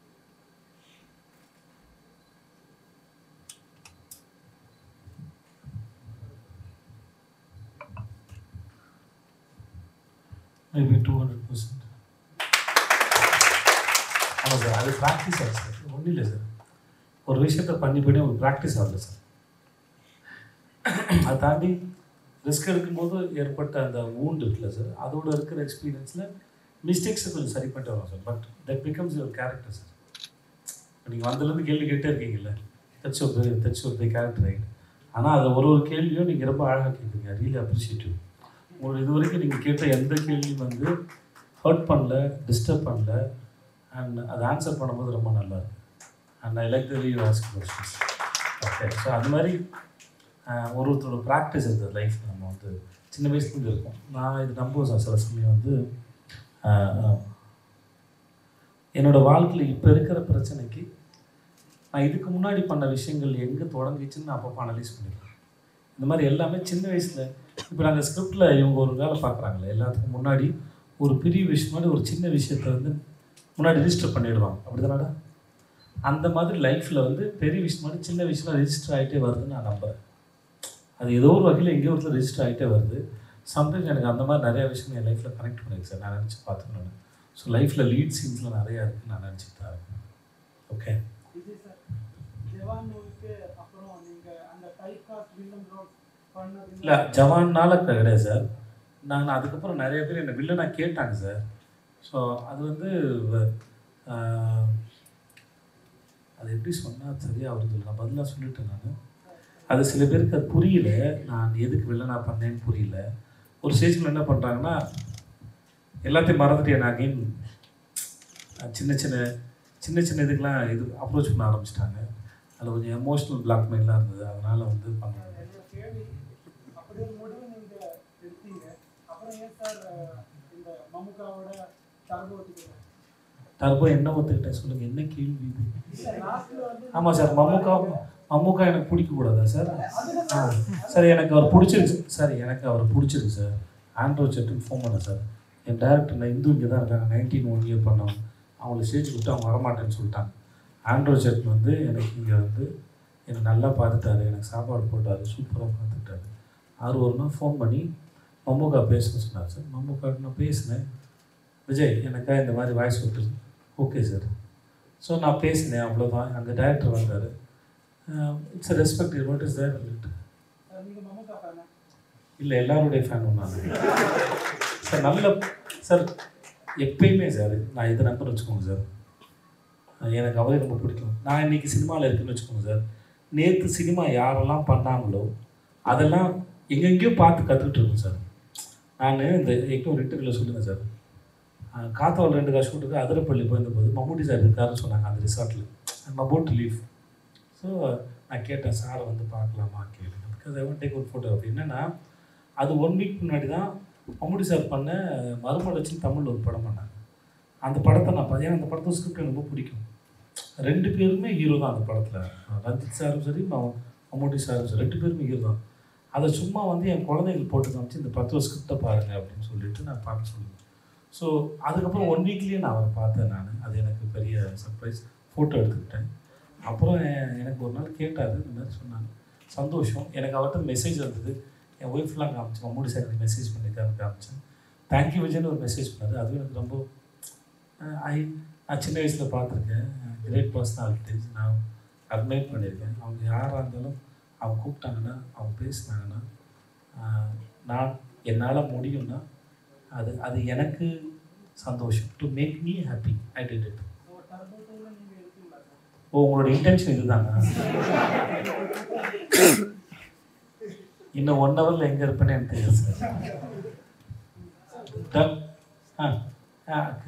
maybe two hundred percent ஆமாம் சார் அது ப்ராக்டிஸ் ஆகுது சார் ஒன்றும் இல்லை சார் ஒரு விஷயத்த பண்ணி பண்ணி ஒரு ப்ராக்டிஸ் ஆகல சார் அதை தாண்டி ரிஸ்க் எடுக்கும்போது ஏற்பட்ட அந்த ஊண்டு இருக்குல்ல சார் அதோட இருக்கிற எக்ஸ்பீரியன்ஸில் மிஸ்டேக்ஸை கொஞ்சம் சரி பண்ணிட்டு வரோம் sir but that becomes your character sir நீங்கள் வந்ததுலேருந்து கேள்வி கேட்டே இருக்கீங்கல்ல தட்ஸ் ஒரு தட்ஸ் ஒரு கேரக்டர் ரைட் ஆனால் அதை ஒரு ஒரு கேள்வியும் நீங்கள் ரொம்ப அழகாக கேட்குறீங்க ரியலி அப்ரிஷியேட்டிவ் உங்களுக்கு இது வரைக்கும் நீங்கள் கேட்ட எந்த கேள்வியும் வந்து ஹர்ட் பண்ணல டிஸ்டர்ப் பண்ணல அண்ட் அதை ஆன்சர் பண்ணும்போது ரொம்ப நல்லா இருக்கு and I like the you ask questions okay so அது மாதிரி ஆஹ், ஒரு ஒருத்தரோட ப்ராக்டிஸ் இருக்குது லைஃப் நம்ம வந்து சின்ன வயசுலேருந்து இருக்கும் நான் இது நம்புவேன் சார் சில சமயம் வந்து ஆஹ், என்னோட வாழ்க்கையில் இப்போ இருக்கிற பிரச்சனைக்கு நான் இதுக்கு முன்னாடி பண்ண விஷயங்கள் எங்கே தொடங்கிச்சுன்னு நான் அப்பப்போ அனலைஸ் பண்ணிக்கிறேன் இந்த மாதிரி எல்லாமே சின்ன வயசில் இப்போ நாங்கள் ஸ்கிரிப்டில் இவங்க ஒரு வேலை பார்க்குறாங்களே எல்லாத்துக்கும் முன்னாடி ஒரு பெரிய விஷயம் முன்னாடி ஒரு சின்ன விஷயத்தை வந்து முன்னாடி ரிஜிஸ்டர் பண்ணிடுவாங்க அப்படி அந்த மாதிரி லைஃப்பில் வந்து பெரிய விஷயம் மாதிரி சின்ன விஷயம் ரெஜிஸ்டர் ஆகிட்டே வருதுன்னு நான் நம்புகிறேன் அது ஏதோ ஒரு வகையில் எங்கேயோ ஒரு ரெஜிஸ்டர் ஆகிட்டே வருது சம்டைம்ஸ் எனக்கு அந்த மாதிரி நிறைய விஷயம் என் லைஃப்பில் கனெக்ட் பண்ணிருக்கு சார் நான் நினச்சி பார்த்துக்கணும் ஸோ லைஃப்பில் லீட் சீன்ஸில் நிறையா இருக்குன்னு நான் நினச்சிட்டு தான் இருக்கேன் ஓகே விஜய் சார் ஜவான் மூவிக்கு அப்புறம் நீங்க அந்த டைப் காஸ்ட் வில்லன் ரோல் பண்ணது இல்லை ஜவான்னால கிடையாது சார் நான் அதுக்கப்புறம் நிறைய பேர் என்னை வில்லனாக கேட்டாங்க சார் ஸோ அது வந்து ஆஹ், அது எப்படி சொன்னால் சரியாக வருது நான் பதிலாக சொல்லிட்டேன் நான் அது சில பேருக்கு அது புரியல நான் எதுக்கு வில்லனா பண்ணேன்னு புரியல ஒரு ஸ்டேஜில் என்ன பண்ணுறாங்கன்னா எல்லாத்தையும் மறந்துட்டு என்ன அகைன் சின்ன சின்ன சின்ன சின்ன இதுக்கெலாம் இது அப்ரோச் பண்ண ஆரம்பிச்சிட்டாங்க அதில் கொஞ்சம் எமோஷ்னல் பிளாக்மெயிலாம் இருந்தது அதனால் வந்து பண்ணாங்க என்னோட கேள்வி அப்படி ஒரு முடிவு நீங்க எடுத்தீங்க அப்புறம் ஏன் சார் இந்த மம்முக்காவோட டர்போ ஒத்துக்கிறேன் டர்போ என்ன ஒத்துக்கிட்டேன் சொல்லுங்கள் என்ன கேள்வி இது லாஸ்ட்ல வந்து ஆமாம் சார் மம்முக்கா மம்முக்கா எனக்கு பிடிக்கக்கூடாதா சார் ஆ சார் எனக்கு அவர் பிடிச்சிருக்கு சார் எனக்கு அவர் பிடிச்சிருக்கு சார் ஆண்ட்ரோ செட்டுன்னு ஃபோன் பண்ணேன் சார் என் டேரக்டர் நான் இந்து இங்கே தான் இருக்காங்க நைன்டீன் ஒன் இயர் பண்ணவங்க அவங்கள ஸ்டேஜ் விட்டு அவங்க வரமாட்டேன்னு சொல்லிட்டாங்க ஆண்ட்ரோ செட் வந்து எனக்கு இங்கே வந்து என்னை நல்லா பார்த்துட்டாரு எனக்கு சாப்பாடு போட்டார் சூப்பராக பார்த்துக்கிட்டாரு அவர் ஒரு நாள் ஃபோன் பண்ணி மம்முக்கா பேசணும்னு சொன்னார் சார் மம்முக்காட்டு நான் பேசினேன் விஜய் எனக்கா இந்த மாதிரி வாய்ஸ் விட்டுரு ஓகே சார் ஸோ நான் பேசினேன் அவ்வளோதான் அங்கே டேரக்டர் வந்தார் it's a respect what is there sir நீங்க மம்முக்கா ஃபேனா இல்லை எல்லாருடைய ஃபேன் நான் சார் நல்ல சார் எப்பயுமே சார் நான் இதை நம்பர் வச்சுக்கோங்க சார் எனக்கு அவரே ரொம்ப பிடிக்கும் நான் இன்னைக்கு சினிமாவில் இருக்குன்னு வச்சுக்கோங்க சார் நேற்று சினிமா யாரெல்லாம் பண்ணாங்களோ அதெல்லாம் எங்கெங்கேயோ பார்த்து கற்றுக்கிட்டு இருக்கேன் சார் நான் இந்த எங்கே ஒரு இன்டர்வியூவில் சொல்லுங்கள் சார் காத்தாவில் ரெண்டு காசு ஷூட்டுக்கு அதிரப்பள்ளி போயிருந்தபோது மம்முட்டி சார் இருக்காருன்னு சொன்னாங்க அந்த ரிசார்ட்டில் I'm about to leave so நான் கேட்டேன் சாரை வந்து பார்க்கலாமா கேளுங்க பிகாஸ் ஐ ஒன்ட் டேக் ஒரு ஃபோட்டோ அப்படி என்னென்னா அது ஒன் வீக் முன்னாடி தான் மம்முட்டி சார் பண்ண மறுமலர்ச்சி தமிழ் ஒரு படம் பண்ணாங்க அந்த படத்தை நான் பார்த்தேன் ஏன்னா அந்த படத்தோட ஸ்கிரிப்ட் எனக்கு ரொம்ப பிடிக்கும் ரெண்டு பேருமே ஹீரோ தான் அந்த படத்தில் ரஞ்சித் சாரும் சரி ம- மம்முட்டி சாரும் சரி ரெண்டு பேருமே ஹீரோ தான் அதை சும்மா வந்து என் குழந்தைங்களுக்கு போட்டு காமிச்சு இந்த பத்து வருஷம் ஸ்கிரிப்டை பாருங்க அப்படின்னு சொல்லிட்டு நான் பார்க்க சொல்லுவேன் ஸோ அதுக்கப்புறம் ஒன் வீக்லேயே நான் அவரை பார்த்தேன் நான் அது எனக்கு பெரிய சர்ப்ரைஸ் ஃபோட்டோ எடுத்துக்கிட்டேன் அப்புறம் எ- எனக்கு ஒரு நாள் கேட்டார் இந்த மாதிரி சொன்னாங்க சந்தோஷம் எனக்கு அவர்கிட்ட மெசேஜ் வந்தது என் ஒய்ஃப்லாம் காமிச்சேன் மம்மூடி சார் எனக்கு மெசேஜ் பண்ணியிருக்காரு காமிச்சேன் தேங்க்யூ விஜய்னு ஒரு மெசேஜ் பண்ணாரு அதுவும் எனக்கு ரொம்ப ஐ நான் சின்ன வயசில் பார்த்துருக்கேன் கிரேட் பர்சனாலிட்டிஸ் நான் அட்மைட் பண்ணியிருக்கேன் அவங்க யாராக இருந்தாலும் அவங்க கூப்பிட்டாங்கன்னா அவங்க பேசினாங்கன்னா ஆஹ், நான் என்னால் முடியும்னா அது அது எனக்கு சந்தோஷம் to make me happy I did it so Turbo டூல நீங்க இருக்கீங்களா சார் ஓ உங்களோட இன்டென்ஷன் இதுதானா இன்னும் ஒன் ஹவரில் எங்கே இருப்பேன்னு எனக்கு தெரியாது சார் Done? ஆ ஆ okay.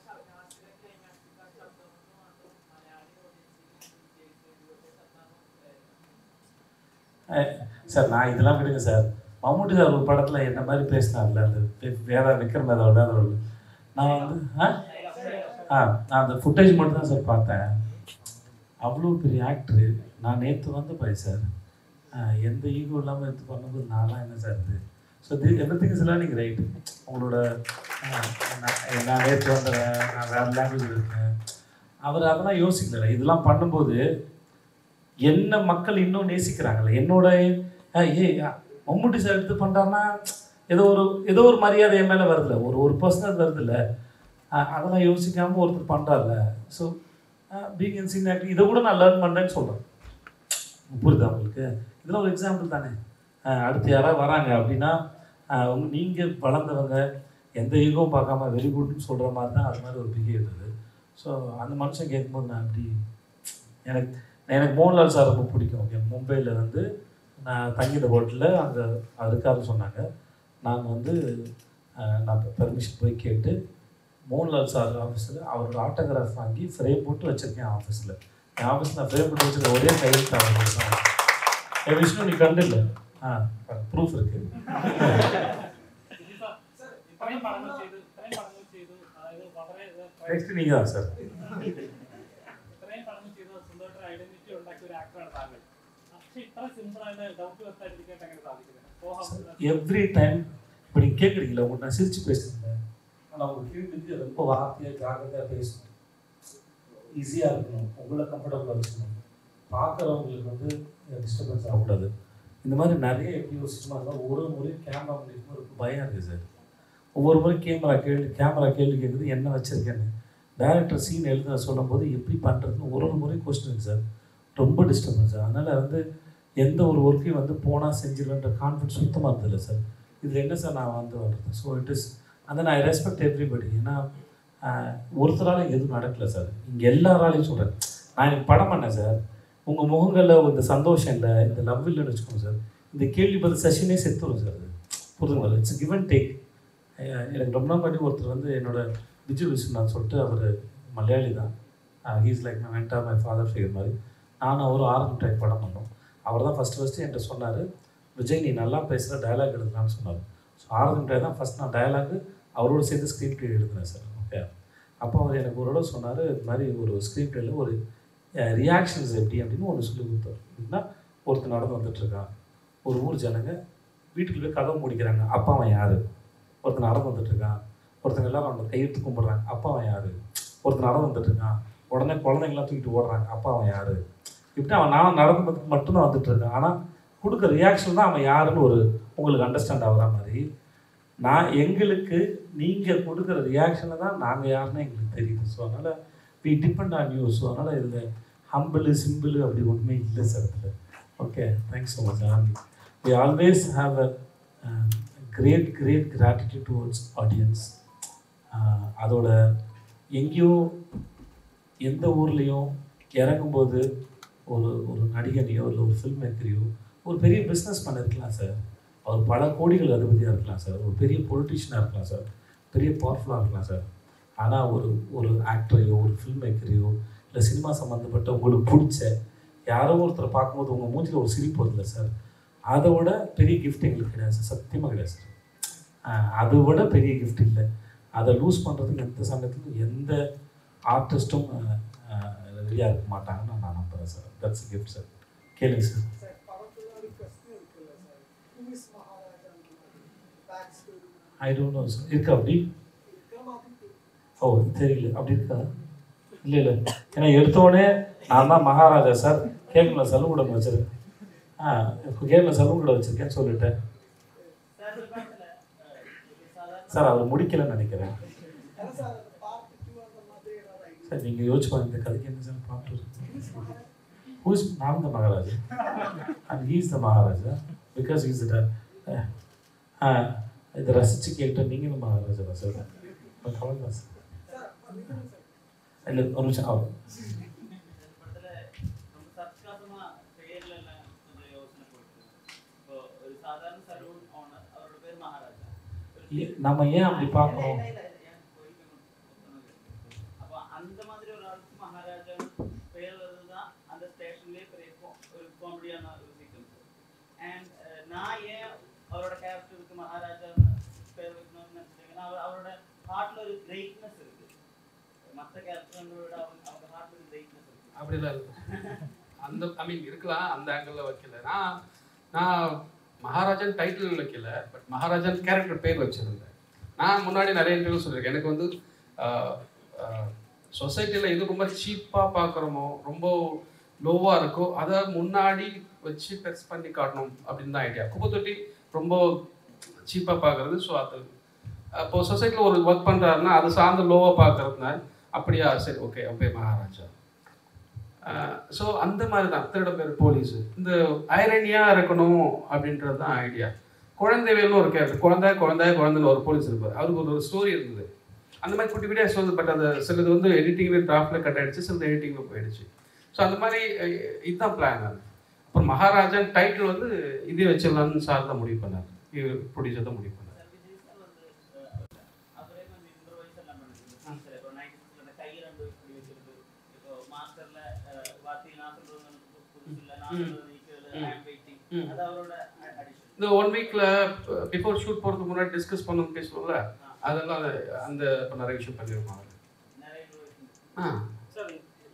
அஹ், சார் நான் இதெல்லாம் விடுங்க சார் மம்முட்டி சார் ஒரு படத்தில் என்ன மாதிரி பேசினார்ல அந்த வே- வேதா விக்ரம் வேதா வேதா நான் வந்து ஆ ஆ நான் அந்த ஃபுட்டேஜ் மட்டும் தான் சார் பார்த்தேன் அவ்வளோ பெரிய ஆக்டரு நான் நேற்று வந்து பாய் சார் எந்த ஈகோ இல்லாமல் எடுத்து பண்ணும்போது நான்லாம் என்ன சார் இது so the everything is learning right உங்களோட ஆஹ், நான் நான் நேற்று வந்துடுறேன் நான் வேறு லாங்குவேஜ் இருக்கேன் அவர் அதெல்லாம் யோசிக்கல இதெல்லாம் பண்ணும்போது என்ன மக்கள் இன்னும் நேசிக்கிறாங்கல்ல என்னோட அஹ், ஏய் அஹ், மம்முட்டி சார் எடுத்து பண்ணுறாருன்னா ஏதோ ஒரு ஏதோ ஒரு மரியாதை என் மேலே வருதுல்ல ஒரு ஒரு பர்சனல் வருதுல்ல அஹ், அதெல்லாம் யோசிக்காமல் ஒருத்தர் பண்ணுறாருல so being in scene acting இதை கூட நான் லேர்ன் பண்ணுறேன்னு சொல்கிறேன் புரியுதா உங்களுக்கு இதெல்லாம் ஒரு எக்ஸாம்பிள் தானே அஹ், அடுத்து யாராவது வராங்க அப்படின்னா அஹ், உங்க நீங்கள் வளர்ந்தவங்க எந்த ஈகவும் பார்க்காம வெரி குட்னு சொல்கிற மாதிரி தான் அது மாதிரி ஒரு பிஹேவியர் அது ஸோ அந்த மனுஷன் கேட்கும்போது நான் அப்படி எனக்கு எனக்கு மோகன்லால் சார் ரொம்ப பிடிக்கும் ஓகே மும்பையில் வந்து நான் தங்கின ஹோட்டலில் அங்கே இருக்காருன்னு சொன்னாங்க நான் வந்து அஹ், நான் பெர்மிஷன் போய் கேட்டு மோகன்லால் சார் ஆஃபீஸில் அவரோட ஆட்டோகிராஃப் வாங்கி ஃப்ரேம் போட்டு வச்சுருக்கேன் ஆஃபீஸில் என் ஆஃபீஸில் நான் ஃப்ரேம் போட்டு வச்சுருக்க ஒரே கையெழுத்து அவர் தான் ஏ விஷ்ணு நீ கண்டு இல்லை ஆ ப்ரூஃப் இருக்கு ഇത്രയും പടങ്ങൾ ചെയ്തു ഇത്രയും പടങ്ങൾ ചെയ്തു അതായത് വളരെ ഇത് நெக்ஸ்ட் நீங்கள் தான் சார் ഇത്രയും പടങ്ങൾ ചെയ്തു സ്വന്തമായിട്ട് ഐഡന്റിറ്റി ഉണ്ടാക്കിയ ഒരു ആക്ടറാണ് താങ്കൾ പക്ഷെ ഇത്ര സിമ്പിൾ ആയിട്ട് ഡൗൺ ടു എർത്ത് ആയിട്ടിരിക്കാൻ എങ്ങനെ സാധിക്കുന്നത് So how- எவ்ரி டைம் இப்போ நீங்கள் கேட்குறீங்களா உங்கள்கிட்ட நான் சிரிச்சு பேசுகிறேன் ஆனால் உங்கள் கேள்விக்கு ரொம்ப வார்த்தையாக ஜாக்கிரதையாக பேசணும் ஈஸியாக இருக்கணும் உங்களை கம்ஃபர்டபுளாக வச்சுக்கணும் பார்க்குறவங்களுக்கு வந்து டிஸ்டர்பன்ஸ் ஆகக்கூடாது இந்த மாதிரி நிறைய எப்படி யோசிச்சுமா இருந்தால் ஒரு முறை கேமரா முடிக்கும் ஒரு பயம் இருக்குது சார் ஒவ்வொரு முறை கேமரா கேள்வி கேமரா கேள்வி கேட்குது என்ன வச்சுருக்கேன்னு டேரக்டர் சீன் எழுத சொல்லும்போது எப்படி பண்ணுறதுன்னு ஒரு ஒரு முறை கொஸ்டின் இருக்குது சார் ரொம்ப டிஸ்டர்பன்ஸ் சார் அதனால் வந்து எந்த ஒரு ஒர்க்கையும் வந்து போனால் செஞ்சிருவேன்ற கான்ஃபிடன்ஸ் சுத்தமாக இருந்ததில்ல சார் இதில் என்ன சார் நான் வந்து வர்றது ஸோ இட் இஸ் அந்த நான் ரெஸ்பெக்ட் எவ்ரிபடி ஏன்னா ஆஹ், ஒருத்தரால எதுவும் நடக்கல சார் இங்கே எல்லாராலையும் சொல்கிறேன் நான் எனக்கு படம் பண்ணேன் சார் உங்கள் முகங்களில் இந்த சந்தோஷம் இல்லை இந்த லவ் இல்லைன்னு வச்சுக்கோங்க சார் இந்த கேள்வி பதில் செஷனே செத்துரும் சார் அது புரிதுங்களா இட்ஸ் கிவ் அண்ட் டேக் எனக்கு ரொம்ப நாள் பாட்டி ஒருத்தர் வந்து என்னோட விஜய் விஸ்வநாத் சொல்லிட்டு அவர் மலையாளி தான் he's like my mentor my father figure மாதிரி நானும் அவரும் ஆரம்பி டைப் படம் பண்ணோம் அவர் தான் ஃபஸ்ட்டு ஃபஸ்ட்டு என்கிட்ட சொன்னார் விஜய் நீ நல்லா பேசுகிற டயலாக் எழுதலாம்னு சொன்னார் ஸோ ஆரம்பி டைப் தான் ஃபஸ்ட் நான் டயலாக் அவரோட சேர்த்து ஸ்க்ரீன் ப்ளே எழுதினேன் சார் ஓகே அப்போ அவர் எனக்கு ஒரு தடவை சொன்னார் இது மாதிரி ஒரு ஸ்க்ரீன் ப்ளேயில் ஒரு ரியாக்ஷன்ஸ் எப்படி அப்படின்னு ஒன்று சொல்லி கொடுத்தார் எப்படின்னா ஒருத்தர் நடந்து வந்துட்டுருக்கான் ஒரு ஊர் ஜனங்க வீட்டுக்குள்ளே கதவை முடிக்கிறாங்க அப்பா அவன் யார் ஒருத்தர் நடந்து வந்துட்டுருக்கான் ஒருத்தங்க எல்லாரும் அவனை கையெழுத்து கும்பிட்றாங்க அப்பா அவன் யார் ஒருத்தர் நடந்து வந்துட்டுருக்கான் உடனே குழந்தைங்களாம் தூக்கிட்டு ஓடுறாங்க அப்பா அவன் யார் இப்படி அவன் நான் நடந்ததுக்கு மட்டும்தான் வந்துட்டு இருக்கான் ஆனால் கொடுக்குற ரியாக்ஷன் தான் அவன் யாருன்னு ஒரு உங்களுக்கு அண்டர்ஸ்டாண்ட் ஆகுற மாதிரி நான் எங்களுக்கு நீங்கள் கொடுக்குற ரியாக்ஷனை தான் நாங்கள் யாருன்னு எங்களுக்கு தெரியுது ஸோ அதனால் we depend on you so அதனால் இதில் ஹம்பிள் சிம்பிள் அப்படி ஒன்றுமே இல்லை சார் இதில் okay thanks so much and we always have a great great gratitude towards audience அதோட எங்கேயோ எந்த ஊர்லேயும் இறங்கும்போது ஒரு ஒரு நடிகனையோ இல்லை ஒரு ஃபில்ம் மேக்கரையோ ஒரு பெரிய பிஸ்னஸ் பண்ண இருக்கலாம் சார் அவர் பல கோடிகள் அதிபதியாக இருக்கலாம் சார் ஒரு பெரிய பொலிட்டிஷியனாக இருக்கலாம் சார் பெரிய பவர்ஃபுல்லாக இருக்கலாம் சார் ஆனால் ஒரு ஒரு ஆக்டரையோ ஒரு ஃபில்ம் மேக்கரையோ இல்லை சினிமா சம்மந்தப்பட்ட உங்களுக்கு பிடிச்ச யாரோ ஒருத்தரை பார்க்கும்போது உங்கள் மூஞ்சில் ஒரு சிரிப்பு வருதுல்ல சார் அதை விட பெரிய கிஃப்ட் எங்களுக்கு கிடையாது சார் சத்தியமாக கிடையாது சார் ஆஹ் அதை விட பெரிய கிஃப்ட் இல்லை அதை லூஸ் பண்ணுறதுக்கு எந்த சமயத்துலையும் எந்த ஆர்டிஸ்ட்டும் ரெடியாக இருக்க மாட்டாங்கன்னு நான் நம்புகிறேன் சார் தட்ஸ் கிஃப்ட் சார் கேளுங்க சார் சார் படத்துல ஒரு கொஸ்டின் இருக்குல்ல sir who is Maharaja back story I don't know sir இருக்கா அப்படி இருக்க மாதிரி ஓ தெரியல அப்படி இருக்கா இல்லை இல்லை ஏன்னா எடுத்தோடனே நான் தான் மகாராஜா சார் கேமில் சலூன் வச்சிருக்கேன் ஆ இப்போ கேமில் சலூன் கூட வச்சுருக்கேன்னு சொல்லிட்டேன் சார் இந்த படத்துல அஹ், ஒரு சாதாரண சார் அவர் முடிக்கலைன்னு நினைக்கிறேன் அதான் சார் அந்த பார்ட் டூ அந்த மாதிரி ஏதாவது idea? சார் நீங்கள் யோசிச்சு பாருங்க இந்த கதைக்கு என்ன சார் பாட்டு ஹூ இஸ் நான் the Maharaja and he is the Maharaja because is the இதை ரசித்து கேட்டு நீங்கள் இந்த மகாராஜா தான் சார் கவலை தான் சார் சார் பண்ணிக்கணும் சார் இல்லை ஒரு நிமிஷம் ஆகும் இந்த படத்துல ரொம்ப சர்க்காசமா பெயர்ல எல்லாம் கொஞ்சம் யோசனை போட்டு இப்போ ஒரு சாதாரண சலூன் ஓனர் அவரோட பேர் மகாராஜா ஒரு ஏ- நம்ம ஏன் அப்படி பார்க்கணும் இல்ல, இல்ல, இல்ல, ஏன் கோயிலுக்கு ஒத்துணர்வு இருக்கு. அப்ப அந்த மாதிரி ஒரு ஆளுக்கு மகாராஜா பெயர் வருதுதான் அந்த ஸ்டேஷன்லயே பெரிய co- ஒரு காமெடியான ஒரு சீக்வன்ஸ் அண்ட் நான் ஏன் அவரோட கேரக்டருக்கு மகாராஜான்னு பேர் வைக்கணும்னு நினைச்சீங்கன்னா அவர் அவரோட ஹார்ட்ல ஒரு கிரேட்னஸ் இருக்கு மற்ற கேரக்டர்களோட அவங்க அவங்க ஹார்ட்ல ஒரு கிரேட்னஸ் இருக்கு அப்படிலாம் இல்லை அந்த ஐ மீன் இருக்கலாம் அந்த ஆங்கிளில் வைக்கல நான் நான் மகாராஜன் டைட்டில் வைக்கல பட் மகாராஜன் கேரக்டர் பேர் வச்சிருந்தேன் நான் முன்னாடி நிறைய இன்டர்வியூ சொல்லியிருக்கேன் எனக்கு வந்து சொசைட்டியில் எது ரொம்ப சீப்பாக பார்க்குறோமோ ரொம்ப லோவாக இருக்கோ அதை முன்னாடி வச்சு பெருசு பண்ணி காட்டணும் அப்படின்னு தான் ஐடியா குப்பை தொட்டி ரொம்ப சீப்பாக பார்க்குறது ஸோ அது அப்போ சொசைட்டியில் ஒரு ஒர்க் பண்ணுறாருன்னா அது சார்ந்து லோவாக பார்க்குறதுனால அப்படியா சரி ஓகே அவன் பேர் மகாராஜா ஸோ அந்த மாதிரி தான் திருட பேர் போலீஸு இந்த ஐரனியாக இருக்கணும் அப்படின்றது தான் ஐடியா குழந்தைவேல்னு ஒரு கேரக்டர் குழந்தை குழந்தை குழந்தைன்னு ஒரு போலீஸ் இருப்பார் அவருக்கு ஒரு ஸ்டோரி இருந்தது அந்த மாதிரி குட்டி குட்டியாக சொல்லுது பட் அது சிலது வந்து எடிட்டிங்கில் டிராஃப்டில் கட் ஆயிடுச்சு சிலது எடிட்டிங்கில் போயிடுச்சு ஸோ அந்த மாதிரி அஹ், இதுதான் பிளான் அது அப்புறம் மகாராஜன் டைட்டில் வந்து இதே வச்சிடலாம்னு சார் தான் முடிவு பண்ணார் ப்ரொடியூசர் தான் முடிவு பண்ணார் சார் விஜய் சார் வந்து அஹ், அவரே கொஞ்சம் இம்ப்ரவைஸ் எல்லாம் பண்ணுறது சார் இப்போ நைன்டி சிக்ஸ்ல கை ரெண்டு இப்படி வச்சிருக்கு இப்போ மாஸ்டர்ல வார்த்தை நான் சொல்றது வந்து புதுசு இல்லை நான் ம். சொல்றது நீக்கிறது ம். ஐம் வெயிட்டிங் ம். அது அவரோட அடிஷன் இந்த ஒன் வீக்ல பிஃபோர் ஷூட் போறதுக்கு முன்னாடி டிஸ்கஸ் பண்ணணும் பேசுவோம்ல அதெல்லாம் அது- அந்த இப்போ நிறைய விஷயம் பண்ணியிருப்பாங்க நிறைய innovation. ஆ சார்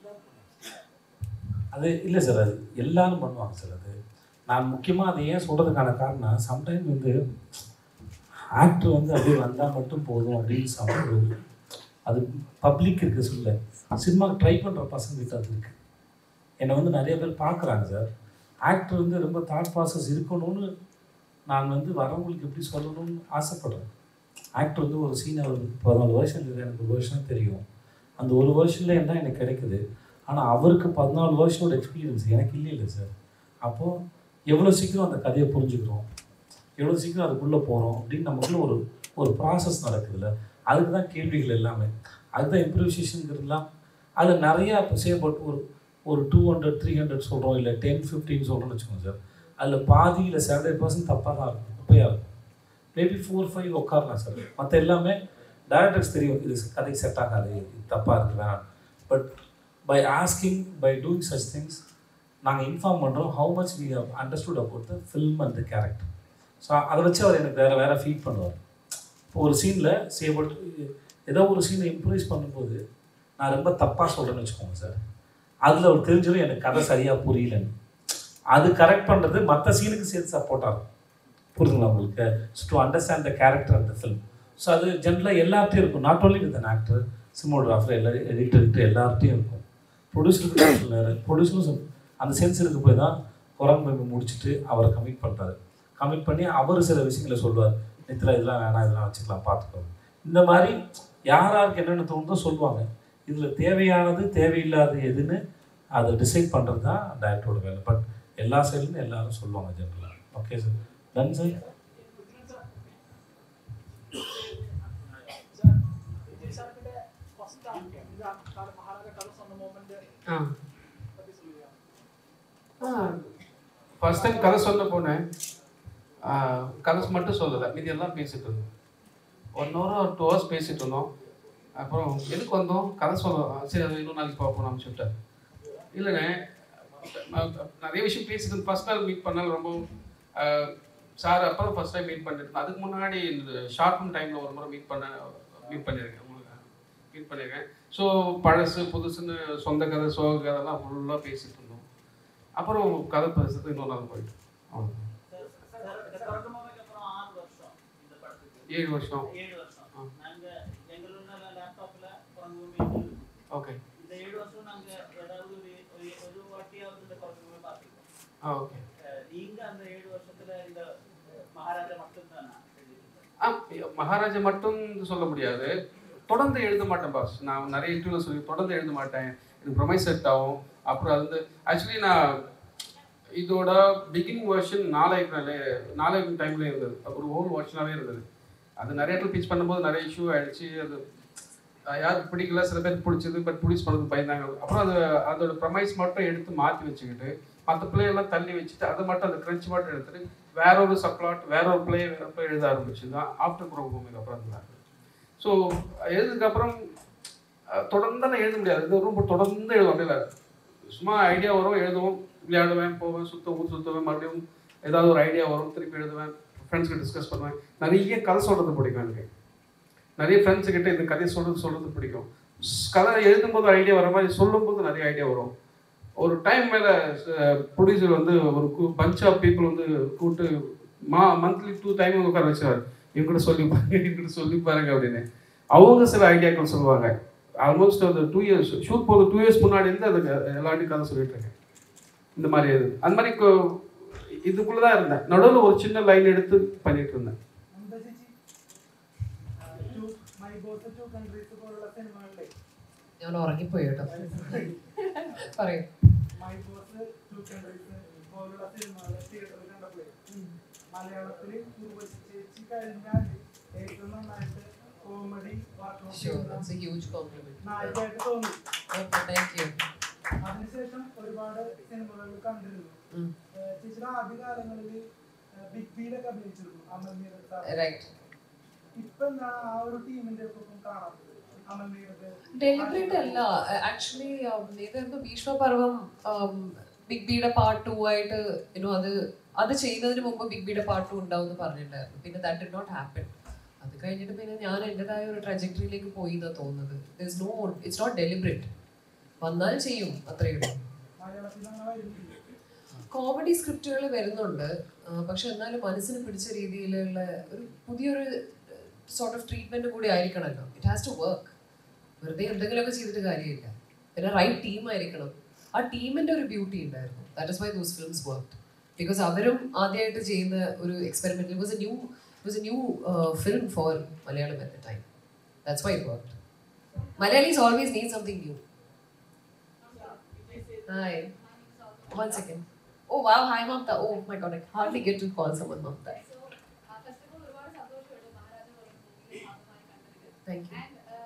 அது இல்லை சார் அது எல்லாரும் பண்ணுவாங்க சார் அது நான் முக்கியமாக அதை ஏன் சொல்கிறதுக்கான காரணம் சம்டைம் வந்து ஆக்டர் வந்து அப்படியே வந்தால் மட்டும் போதும் அப்படின்னு சாப்பிடுறது அது பப்ளிக் இருக்க சொல்ல சினிமா ட்ரை பண்ணுற பசங்கிட்ட அது இருக்கு என்னை வந்து நிறைய பேர் பார்க்குறாங்க சார் ஆக்டர் வந்து ரொம்ப தாட் ப்ராசஸ் இருக்கணும்னு நான் வந்து வரவங்களுக்கு எப்படி சொல்லணும்னு ஆசைப்படுறேன் ஆக்டர் வந்து ஒரு சீன் அவருக்கு பதினாலு வருஷம் இல்லை எனக்கு ஒரு வருஷம் தெரியும் அந்த ஒரு வருஷத்தில் என்ன எனக்கு கிடைக்குது ஆனால் அவருக்கு பதினாலு வருஷோட எக்ஸ்பீரியன்ஸ் எனக்கு இல்லை இல்லை சார் அப்போது எவ்வளோ சீக்கிரம் அந்த கதையை புரிஞ்சுக்கிறோம் எவ்வளோ சீக்கிரம் அதுக்குள்ளே போகிறோம் அப்படின்னு நமக்குள்ள ஒரு ஒரு ப்ராசஸ் நடக்குதுல்ல அதுக்கு தான் கேள்விகள் எல்லாமே அதுதான் இம்ப்ரூவைசேஷனுங்கிறதுலாம் அதில் நிறையா இப்போ சேப்பட்டு ஒரு ஒரு டூ ஹண்ட்ரட் த்ரீ ஹண்ட்ரட் சொல்கிறோம் இல்லை டென் ஃபிஃப்டின் சொல்கிறோம்னு வச்சுக்கோங்க சார் அதில் பாதி இல்லை செவன்டி பர்சன்ட் தப்பாக தான் இருக்கும் குப்பையாக இருக்கும் மேபி ஃபோர் ஃபைவ் உட்காரலாம் சார் மற்ற எல்லாமே டேரக்டர்ஸ் தெரியும் இது கதைக்கு செட் ஆகாது இது தப்பாக இருக்குது வேணாம் but by asking by doing such things நாங்கள் இன்ஃபார்ம் பண்ணுறோம் how much we have understood about the film and the character so அதை வச்சு அவர் எனக்கு வேறு வேறு ஃபீட் பண்ணுவார் இப்போ ஒரு சீனில் சேபட் ஏதோ ஒரு சீனை இம்ப்ரூவைஸ் பண்ணும்போது நான் ரொம்ப தப்பாக சொல்கிறேன்னு வச்சுக்கோங்க சார் அதில் அவர் தெரிஞ்சிடும் எனக்கு கதை சரியாக புரியலன்னு அது கரெக்ட் பண்ணுறது மற்ற சீனுக்கு சேர்த்து சப்போர்ட் ஆகும் புரியுதுங்களா உங்களுக்கு டு அண்டர்ஸ்டாண்ட் த கேரக்டர் அந்த ஃபில்ம் ஸோ அது ஜென்ரலாக எல்லார்ட்டையும் இருக்கும் not only with an actor cinematographer எல்லா எடிட்டர்கிட்ட எல்லார்ட்டையும் இருக்கும் ப்ரொடியூசருக்கு சொன்னார் ப்ரொடியூசரும் அந்த சென்ஸருக்கு போய் தான் குரம்பு முடிச்சுட்டு அவரை கமிட் பண்ணுறாரு கமிட் பண்ணி அவர் சில விஷயங்களை சொல்லுவார் நித்திரா இதெல்லாம் வேணாம் இதெல்லாம் வச்சுக்கலாம் பார்த்துக்கோங்க இந்த மாதிரி யார் யாருக்கு என்னென்ன தோணுதோ சொல்லுவாங்க இதில் தேவையானது தேவையில்லாத எதுன்னு அதை டிசைட் பண்ணுறது தான் டேரக்டரோட வேலை பட் எல்லா சைட்லையும் எல்லாரும் சொல்லுவாங்க ஜென்ரலாக okay sir done sir Vijay sir கிட்ட ஃபர்ஸ்ட் இந்த மகாராஜா கதை சொன்ன மூமெண்ட் ஆ பத்தி சொல்லுங்க ஃபர்ஸ்ட் டைம் கதை சொல்ல போனேன் ஆ, கதை மட்டும் சொல்லலை மீதி எல்லாம் பேசிட்டு இருந்தோம் ஒன் ஹவர் ஒரு டூ ஹவர்ஸ் பேசிட்டு இருந்தோம் அப்புறம் எதுக்கு வந்தோம் கதை சொல்ல ஆ, சரி அது இன்னும் நாளைக்கு பார்ப்போம் நான் சொல்லிட்டேன் இல்லைண்ணே நான் நிறைய விஷயம் பேசிட்டு ஃபர்ஸ்ட் நாள் மீட் பண்ணால் ரொம்ப சார் அப்போ தான் ஃபர்ஸ்ட் டைம் மீட் பண்ணிருக்கேன் அதுக்கு முன்னாடி இந்த ஷார்ட் ஃபிலிம் டைமில் ஒரு முறை மீட் பண்ண மீட் பண்ணியிருக்கேன் மீட் பண்ணியிருக்கேன் ஸோ பழசு புதுசுன்னு சொந்த கதை சோக கதைலாம் ஃபுல்லாக பேசிட்டு இருந்தோம் அப்புறம் கதை பேசுறது இன்னொரு நாள் போயிட்டு அவ்வளவுதான். சார் சார் இந்த தொடக்கமாவே அப்புறம் ஆறு வருஷம் இந்த படத்துக்கு ஏழு வருஷம் ஏழு வருஷம் ஆ. நாங்க எங்களோட லேப்டாப்ல குரங்கு ஓகே இந்த ஏழு வருஷம் நாங்க ஏதாவது ஒரு ஒரு ஒரு வாட்டியாவது இந்த குரங்கு பார்த்துருக்கோம் ஆ ஓகே அஹ் நீங்க அந்த ஏழு வருஷத்துல இந்த மகாராஜா மட்டும்தானா எழுதியிருக்கீங்க? ஆ மகாராஜா மட்டும் சொல்ல முடியாது தொடர்ந்து எழுத மாட்டேன் பாஸ் நான் நிறைய இன்டர்வியூ சொல்லி தொடர்ந்து எழுத மாட்டேன் எனக்கு ப்ரொமைஸ் செட் ஆகும் அப்புறம் அது வந்து ஆக்சுவலி நான் இதோட பிகினிங் வெர்ஷன் நாளைக்கு நாளைக்கு டைம்ல இருந்தது ஒரு ஹோல் வெர்ஷனாகவே இருந்தது அது நிறைய இடத்துல பிச் பண்ணும்போது நிறைய இஷ்யூ ஆயிடுச்சு அது அஹ் யாருக்கு பிடிக்கல சில பேருக்கு பிடிச்சது பட் ப்ரொடியூஸ் பண்ணது பயந்தாங்க அப்புறம் அது அதோட ப்ரமைஸ் மட்டும் எடுத்து மாற்றி வச்சுக்கிட்டு மற்ற பிள்ளையெல்லாம் தள்ளி வச்சுட்டு அதை மட்டும் அந்த கிரன்ச் மட்டும் எடுத்துட்டு வேற ஒரு சப்ளாட் வேற ஒரு பிளே வேற பிளே எழுத ஆரம்பிச்சு தான் ஆஃப்டர் குரோம் பூமிக்கு அப்புறம் தான் ஸோ எழுதுக்கப்புறம் அஹ், தொடர்ந்து நான் எழுத முடியாது இது ரொம்ப தொடர்ந்து எழுதுவோம் அப்படியே இல்ல. சும்மா ஐடியா வரும் எழுதுவோம் விளையாடுவேன் போவேன் சுற்றுவேன் சுற்றுவேன் மறுபடியும் ஏதாவது ஒரு ஐடியா வரும் திருப்பி எழுதுவேன் ஃப்ரெண்ட்ஸ்கிட்ட டிஸ்கஸ் பண்ணுவேன் நிறைய கதை சொல்கிறது பிடிக்கும் எனக்கு நிறைய ஃப்ரெண்ட்ஸ் கிட்ட இந்த கதையை சொல்றது சொல்றது பிடிக்கும் ஸ்- கதை எழுதும்போது ஐடியா வர மாதிரி சொல்லும்போது நிறைய ஐடியா வரும் ஒரு டைம் மேலே ப்ரொடியூசர் வந்து ஒரு பஞ்ச் ஆஃப் பீப்புள் வந்து கூப்பிட்டு மா மந்த்லி டூ டைம் உட்கார வச்சார் இவங்கிட்ட சொல்லி பாருங்க இவங்கிட்ட சொல்லி பாருங்க அப்படின்னு அவங்க சில ஐடியாக்கள் சொல்லுவாங்க ஆல்மோஸ்ட் அந்த டூ இயர்ஸ் ஷூட் போது டூ இயர்ஸ் முன்னாடி இருந்து அதுக்கு எல்லாத்தையும் கதை சொல்லிட்டு இருக்கேன் இந்த மாதிரி இது அந்த மாதிரி கொ- இதுக்குள்ள தான் இருந்தேன் நடுவில் ஒரு சின்ன லைன் எடுத்து பண்ணிட்டு இருந்தேன் എന്താ ചേച്ചി to my boss two countries പോലുള്ള സിനിമകളിലെ ഞാൻ ഉറങ്ങിപ്പോയി കേട്ടോ പറയൂ മൈ ബോസ് ടു കൺട്രീസ് പോലുള്ള സിനിമകൾ തിയേറ്ററിൽ കണ്ടപ്പോഴേ മലയാളത്തിൽ ഉർവശി ചേച്ചി കഴിഞ്ഞാൽ ഏറ്റവും നന്നായിട്ട് comedy sure that's a huge compliment നായികയായിട്ട് തോന്നി ഓക്കെ താങ്ക് യു അതിനുശേഷം ഒരുപാട് സിനിമകളിൽ കണ്ടിരുന്നു ഉം. ഏഹ് ചേച്ചിയുടെ ആദ്യകാലങ്ങളിൽ ബിഗ് ബിയിലൊക്കെ അഭിനയിച്ചിരുന്നു അമൽമീർ റൈറ്റ് ഇപ്പൊ എന്താണ് ആ ഒരു ടീമിന്റെ ഒപ്പം കാണാത്തത് അമൽമീർക്ക് ഡെലിബറേറ്റ് അല്ല ആക്ച്വലി ഏതായിരുന്നു ഭീഷ്മപർവം ബിഗ് ബിയുടെ പാർട്ട് ടു ആയിട്ട് ഇനോ അത് അത് ചെയ്യുന്നതിന് മുമ്പ് ബിഗ് ബിയുടെ പാട്ടും ഉണ്ടാവും എന്ന് പറഞ്ഞിട്ടുണ്ടായിരുന്നു പിന്നെ ദാറ്റ് ഡിഡ് നോട്ട് ഹാപ്പൻ അത് കഴിഞ്ഞിട്ട് പിന്നെ ഞാൻ എൻ്റെതായ ഒരു ട്രജക്ടറിയിലേക്ക് പോയി എന്നാണ് തോന്നുന്നത് it's no it's not deliberate വന്നാൽ ചെയ്യും അത്രയേ ഉള്ളൂ മലയാളത്തിൽ അങ്ങനെ വരുന്നില്ല കോമഡി സ്ക്രിപ്റ്റുകൾ വരുന്നുണ്ട് ആ, പക്ഷെ എന്നാലും മനസ്സിന് പിടിച്ച രീതിയിലുള്ള ഒരു പുതിയൊരു സോർട്ട് ഓഫ് ട്രീറ്റ്മെന്റ് കൂടി ആയിരിക്കണമല്ലോ ഇറ്റ് ഹാസ് ടു വർക്ക് വെറുതെ എന്തെങ്കിലുമൊക്കെ ചെയ്തിട്ട് കാര്യമില്ല പിന്നെ റൈറ്റ് ടീം ആയിരിക്കണം ആ ടീമിന്റെ ഒരു ബ്യൂട്ടി ഉണ്ടായിരുന്നു that is why those films work because അവരും ആദ്യമായിട്ട് ചെയ്യുന്ന ഒരു experiment it was a new it was a new film for Malayalam at the time that's why it work Malayalis always need something new hi One second. Oh wow, hi Mamta. Oh my god, I hardly get to call someone Mamta. Thank you.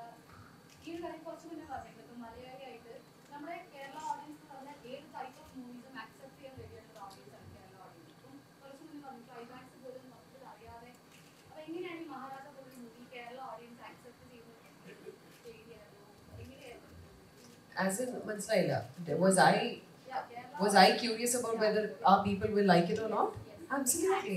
ഈ ഒരു കാര്യം കുറച്ച് മുന്നേ പറഞ്ഞിട്ടുണ്ട് ഇപ്പം മലയാളിയായിട്ട് നമ്മുടെ Kerala audience എന്ന് പറഞ്ഞാൽ ഏത് ടൈപ്പ് ഓഫ് മൂവീസും അക്സെപ്റ്റ് ചെയ്യാൻ റെഡിയായിട്ടുള്ള ഓഡിയൻസ് ആണ് കേരള ഓഡിയൻസ് ഇപ്പം കുറച്ച് മുന്നേ പറഞ്ഞു ക്ലൈമാക്സ് പോലും മൊത്തത്തിൽ അറിയാതെ അപ്പൊ എങ്ങനെയാണ് ഈ മഹാരാജ പോലൊരു മൂവി കേരള ഓഡിയൻസ് അക്സെപ്റ്റ് ചെയ്യുന്നത് ശരിയായിരുന്നു എങ്ങനെയായിരുന്നു As in മനസ്സിലായില്ല was I Yeah, Kerala was I curious about whether our people will like it or not? Absolutely.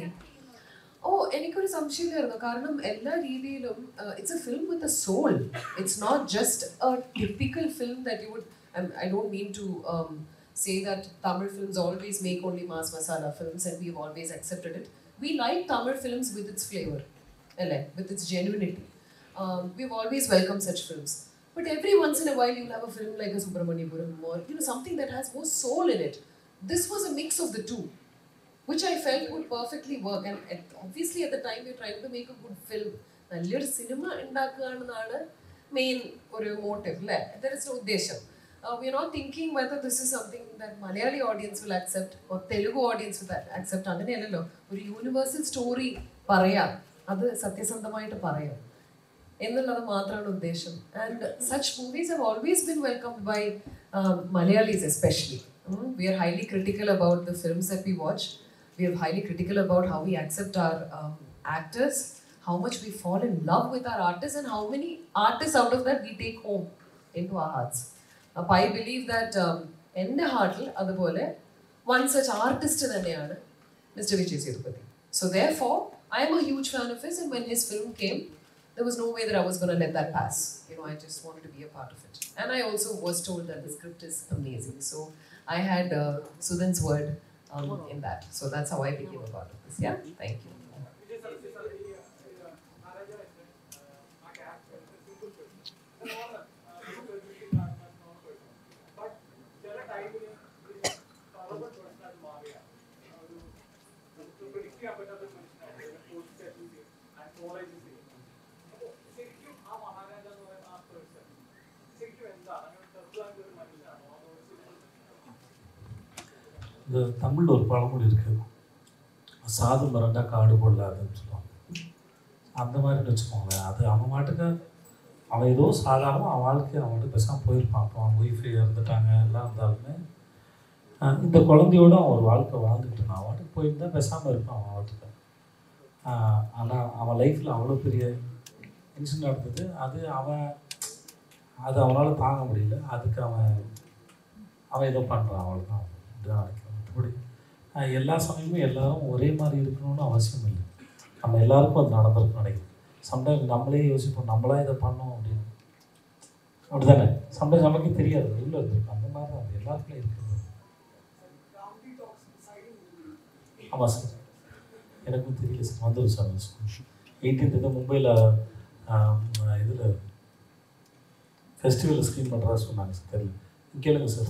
ഓ എനിക്കൊരു സംശയമില്ലായിരുന്നു കാരണം എല്ലാ രീതിയിലും it's a film with a soul it's not just a typical film that you would I don't mean to say that Tamil films always make only mass masala films and we have always accepted it we like Tamil films with its flavour അല്ലേ with its genuinity we have always welcome such films But every once in a while, you'll have a film like a Subramanipuram or you know something that has more soul in it. This was a mix of the two, which I felt would perfectly work. And, and obviously, at the time, we're trying to make a good film. നല്ലൊരു സിനിമ ഉണ്ടാക്കുകയാണെന്നാണ് main ഒരു motive അല്ലേ there is ഉദ്ദേശം we are not thinking whether this is something that Malayali audience will accept or Telugu audience will accept അങ്ങനെയല്ലല്ലോ ഒരു universal story പറയാം അത് സത്യസന്ധമായിട്ട് പറയാം എന്നുള്ളത് മാത്രമാണ് ഉദ്ദേശം and such movies have always been welcomed by Malayalis especially we are highly critical about the films that we watch we are highly critical about how we accept our actors how much we fall in love with our artists and how many artists out of that we take home into our hearts. അപ്പോൾ I believe that എൻ്റെ ഹാർട്ടിൽ അതുപോലെ one such artist തന്നെയാണ് mister Vijay Sethupathi so therefore I am a huge fan of his and when his film came there was no way that I was going to let that pass. You know, I just wanted to be a part of it. And I also was told that the script is amazing. So I had uh, Sudhan's word um, in that. So that's how I became a part of this. Yeah, thank you. Vijay sir Vijay sir ഈ ഈ മഹാരാജ എന്ന ആ character simple person normal but ചില ടൈമിൽ തളർന്ന പേഴ്സണായിട്ട് മാറിയാണ് ഒരു നമുക്ക് പ്രിഡിക്റ്റ് ചെയ്യാൻ പറ്റാത്ത മനുഷ്യനായിട്ട് പോസ്റ്റ് സെറ്റിൽസ് ആൻഡ് കോളേജസ് അപ്പോൾ ശരിക്കും ആ മഹാരാജ എന്ന് പറയുന്ന ആ പേഴ്സൺ ശരിക്കും എന്താണ് അങ്ങനെ ടെസ്ലായിട്ട് ഒരു മനുഷ്യനാണോ അതോ ഒരു സിമ്പിൾ இந்த தமிழில் ஒரு பழமொழி இருக்குது சாது மரண்டா காடு போடலாதுன்னு சொல்லுவாங்க அந்த மாதிரின்னு வச்சுக்கோங்களேன் அது அவன் மாட்டுக்கு அவன் ஏதோ சாதாரண அவன் வாழ்க்கை அவன் மட்டும் பேசாமல் போயிருப்பான் அப்போ அவன் ஒய்ஃபு இறந்துட்டாங்க எல்லாம் இருந்தாலுமே ஆஹ் இந்த குழந்தையோட அவன் ஒரு வாழ்க்கை வாழ்ந்துட்டு இருந்தான் அவன் வாட்டுக்கு போயிருந்தா பேசாமல் இருப்பான் அவன் வாழ்க்கை ஆனால் அவன் லைஃப்பில் அவ்வளோ பெரிய இன்சிடென்ட் நடந்தது அது அவன் அது அவனால் தாங்க முடியல அதுக்கு அவன் அவன் ஏதோ பண்ணுறான் அவ்வளோதான் இதுதான் நினைக்கிறேன் மற்றபடி ஆஹ் எல்லா சமயமும் எல்லாரும் ஒரே மாதிரி இருக்கணும்னு அவசியம் இல்லை நம்ம எல்லாருக்கும் அது நடந்திருக்குன்னு நினைக்கிறேன் சம்டைம் நம்மளே யோசிப்போம் நம்மளா இதை பண்ணோம் அப்படின்னு அப்படிதானே சம்டைம் நமக்கே தெரியாது உள்ள இருந்திருக்கும் அந்த மாதிரி தான் அது எல்லாருக்குமே இருக்குது காமெடி டாக்ஸ் சைடு ஆமாம் சார் எனக்கும் தெரியல சார் வந்துடும் சார் எயிட்டீன்த் இது மும்பையில் இதில் ஃபெஸ்டிவலில் ஸ்க்ரீன் பண்ணுறதா சொன்னாங்க சார் தெரியல கேளுங்க சார்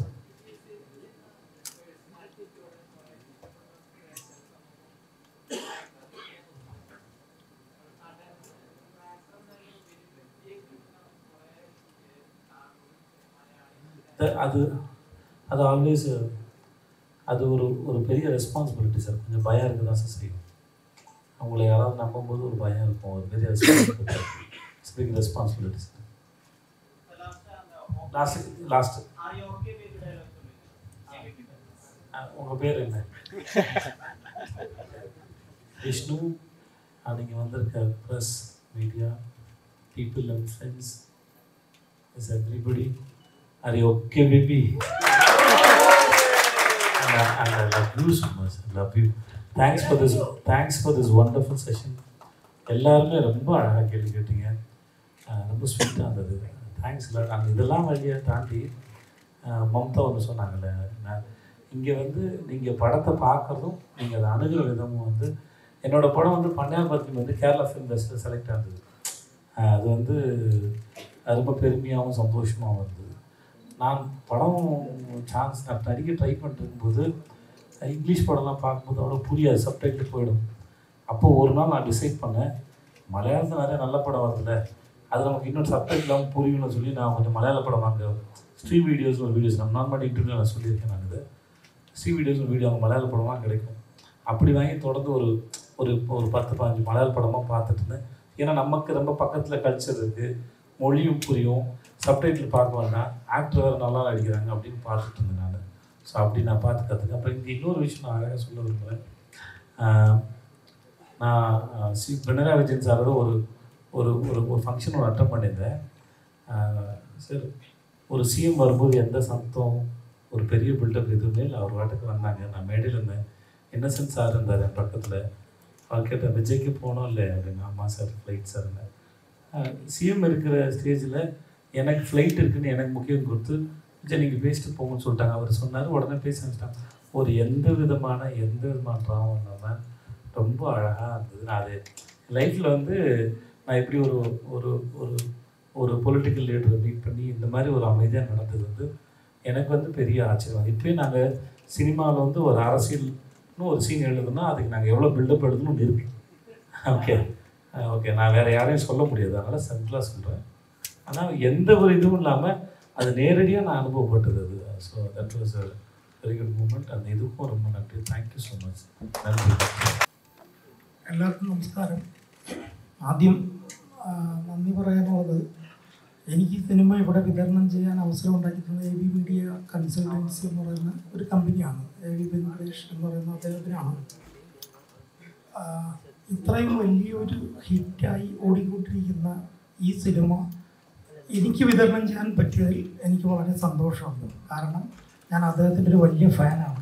த- அது அது ஆல்வேஸ் அது ஒரு ஒரு பெரிய ரெஸ்பான்சிபிலிட்டி சார் கொஞ்சம் பயம் இருக்க தான் சார் செய்யும் அவங்கள யாராவது நம்பும்போது ஒரு பயம் இருக்கும் ஒரு பெரிய responsibility it's big responsibility sir last last Are you okay with the dialogue சொல்லுங்க? உங்கள் பேர் என்ன விஷ்ணு நீங்கள் வந்திருக்க press media people and friends is everybody are you okay baby and I love you so much. I love you. Thanks for this thanks for this wonderful session எல்லாருமே ரொம்ப அழகாக கேள்வி கேட்டீங்க அஹ் ரொம்ப ஸ்வீட்டாக இருந்தது தேங்க்ஸ் இல்லை நாங்கள் இதெல்லாம் வழியாக தாண்டி அஹ் மம்தா ஒன்று சொன்னாங்கல்ல நான் இங்கே வந்து நீங்கள் படத்தை பார்க்குறதும் நீங்கள் அதை அணுகிற விதமும் வந்து என்னோட படம் வந்து பண்ணையாபத்தியம் வந்து கேரளா ஃபிலிம் ஃபெஸ்டிவல் செலக்ட் ஆனது அஹ் அது வந்து அது ரொம்ப பெருமையாகவும் சந்தோஷமாகவும் இருந்தது நான் படம் சான்ஸ் நான் நடிக்க ட்ரை பண்ணிட்டு இருக்கும்போது இங்கிலீஷ் படம்லாம் பார்க்கும்போது அவ்வளோ புரியாது சப்டைட்டில் போயிடும் அப்போ ஒரு நாள் நான் டிசைட் பண்ணேன் மலையாளத்தில் நிறைய நல்ல படம் வருதுல்ல அது நமக்கு இன்னும் சப்டைட்டில் இல்லாமல் புரியணும்னு சொல்லி நான் கொஞ்சம் மலையாள படம் வாங்க ஸ்ரீ வீடியோஸ் ஒரு வீடியோஸ் நம்ம நார்மல் இன்டர்வியூ நான் சொல்லியிருக்கேன் நான் இது ஸ்ரீ வீடியோஸ் ஒரு வீடியோ அவங்க மலையாள படமாக கிடைக்கும் அப்படி வாங்கி தொடர்ந்து ஒரு ஒரு ஒரு பத்து பதினஞ்சு மலையாள படமாக பார்த்துட்டு இருந்தேன் ஏன்னா நமக்கு ரொம்ப பக்கத்தில் கல்ச்சர் இருக்குது மொழியும் புரியும் சப்டைட்டில் பார்க்க வேண்டாம் ஆக்டர் வேறு நல்லா நடிக்கிறாங்க அப்படின்னு பார்த்துட்டு இருந்தேன் நான் ஸோ அப்படி நான் பார்த்து கற்றுக்கேன் அப்புறம் இங்கே இன்னொரு விஷயம் நான் அழகாக சொல்ல விரும்புகிறேன் ஆஹ் நான் ஆஹ் சி பினராயி விஜயன் சாரோட ஒரு ஒரு ஒரு ஒரு ஃபங்க்ஷன் ஒன்று அட்டன் பண்ணியிருந்தேன் ஆஹ் சரி ஒரு சிஎம் வரும்போது எந்த சத்தம் ஒரு பெரிய பில்டப் எதுவுமே இல்லை அவர் வாட்டுக்கு வந்தாங்க நான் மேடையில் இருந்தேன் இன்னசென்ட் சார் இருந்தார் என் பக்கத்தில் அவர் கேட்டேன் விஜய்க்கு போனோம் இல்லை அப்படின்னு ஆமாம் சார் ஃப்ளைட் சார்னு சிஎம் இருக்கிற ஸ்டேஜில் எனக்கு ஃப்ளைட் இருக்குன்னு எனக்கு முக்கியம் கொடுத்து விஜய் நீங்கள் பேசிட்டு போங்கன்னு சொல்லிட்டாங்க அவர் சொன்னார் உடனே பேச ஆரம்பிச்சிட்டாங்க ஒரு எந்த விதமான எந்த விதமான ட்ராவும் இல்லாமல் ரொம்ப அழகாக இருந்தது நான் அது லைஃப்பில் வந்து நான் எப்படி ஒரு ஒரு ஒரு ஒரு பொலிட்டிக்கல் லீடரை மீட் பண்ணி இந்த மாதிரி ஒரு அமைதியாக நடந்தது வந்து எனக்கு வந்து பெரிய ஆச்சரியம் இப்போயும் நாங்கள் சினிமாவில் வந்து ஒரு அரசியல்னு ஒரு சீன் எழுதுனா அதுக்கு நாங்கள் எவ்வளோ பில்டப் எழுதணும்னு இருக்கு ஓகே ஓகே நான் வேறு யாரையும் சொல்ல முடியாது அதனால் சிம்பிளாக சொல்கிறேன் ஆனால் எந்த ஒரு இதுவும் இல்லாமல் அது நேரடியாக நான் அனுபவப்பட்டது அது so that was a very good moment அந்த இதுக்கும் ரொம்ப நன்றி தேங்க்யூ ஸோ மச் நன்றி എല്ലാവർക്കും നമസ്കാരം ആദ്യം ആ, നന്ദി പറയാനുള്ളത് എനിക്ക് ഈ സിനിമ ഇവിടെ വിതരണം ചെയ്യാൻ അവസരം ഉണ്ടാക്കി തന്ന എ ബി മീഡിയ കൺസൾട്ടൻസി എന്ന് പറയുന്ന ഒരു കമ്പനിയാണ് എ ബി വെങ്കടേഷ് എന്ന് പറയുന്ന അദ്ദേഹത്തിനാണ് ആ, ഇത്രയും വലിയൊരു ഹിറ്റായി ഓടിക്കൊണ്ടിരിക്കുന്ന ഈ സിനിമ എനിക്ക് വിതരണം ചെയ്യാൻ പറ്റിയതിൽ എനിക്ക് വളരെ സന്തോഷമുണ്ട് കാരണം ഞാൻ അദ്ദേഹത്തിൻ്റെ ഒരു വലിയ ഫാനാണ്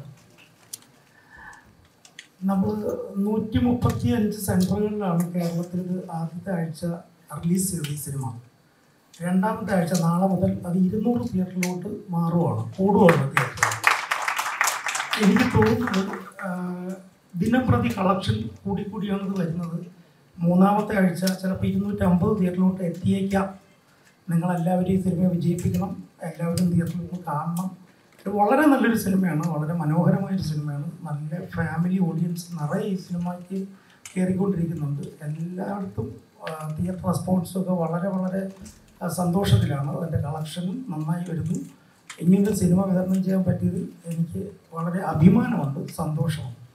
നമ്മൾ നൂറ്റി മുപ്പത്തി അഞ്ച് സെൻറ്ററുകളിലാണ് കേരളത്തിൽ ഇത് ആദ്യത്തെ ആഴ്ച റിലീസ് ചെയ്തത് ഈ സിനിമ രണ്ടാമത്തെ ആഴ്ച നാളെ മുതൽ അത് ഇരുന്നൂറ് തിയേറ്ററിലോട്ട് മാറുവാണ് കൂടുവാണ് തിയേറ്റർ എനിക്ക് തോന്നുന്നത് ആ, ദിനം പ്രതി കളക്ഷൻ കൂടിക്കൂടിയാണ് ഇത് വരുന്നത് മൂന്നാമത്തെ ആഴ്ച ചിലപ്പോൾ ഇരുന്നൂറ്റമ്പത് തിയേറ്ററിലോട്ട് എത്തിയേക്കാം നിങ്ങളെല്ലാവരും ഈ സിനിമ വിജയിപ്പിക്കണം എല്ലാവരും തിയേറ്ററിൽ നിന്ന് കാണണം ഇത് വളരെ നല്ലൊരു സിനിമയാണ് വളരെ മനോഹരമായൊരു സിനിമയാണ് നല്ല ഫാമിലി ഓഡിയൻസ് നിറയെ ഈ സിനിമയ്ക്ക് കയറിക്കൊണ്ടിരിക്കുന്നുണ്ട് എല്ലായിടത്തും തിയേറ്റർ റെസ്പോൺസും ഒക്കെ വളരെ വളരെ ആ, സന്തോഷത്തിലാണ് അതിൻ്റെ കളക്ഷനും നന്നായി വരുന്നു ഇങ്ങനൊരു സിനിമ വിതരണം ചെയ്യാൻ പറ്റിയതിൽ എനിക്ക് വളരെ അഭിമാനമുണ്ട് സന്തോഷമുണ്ട്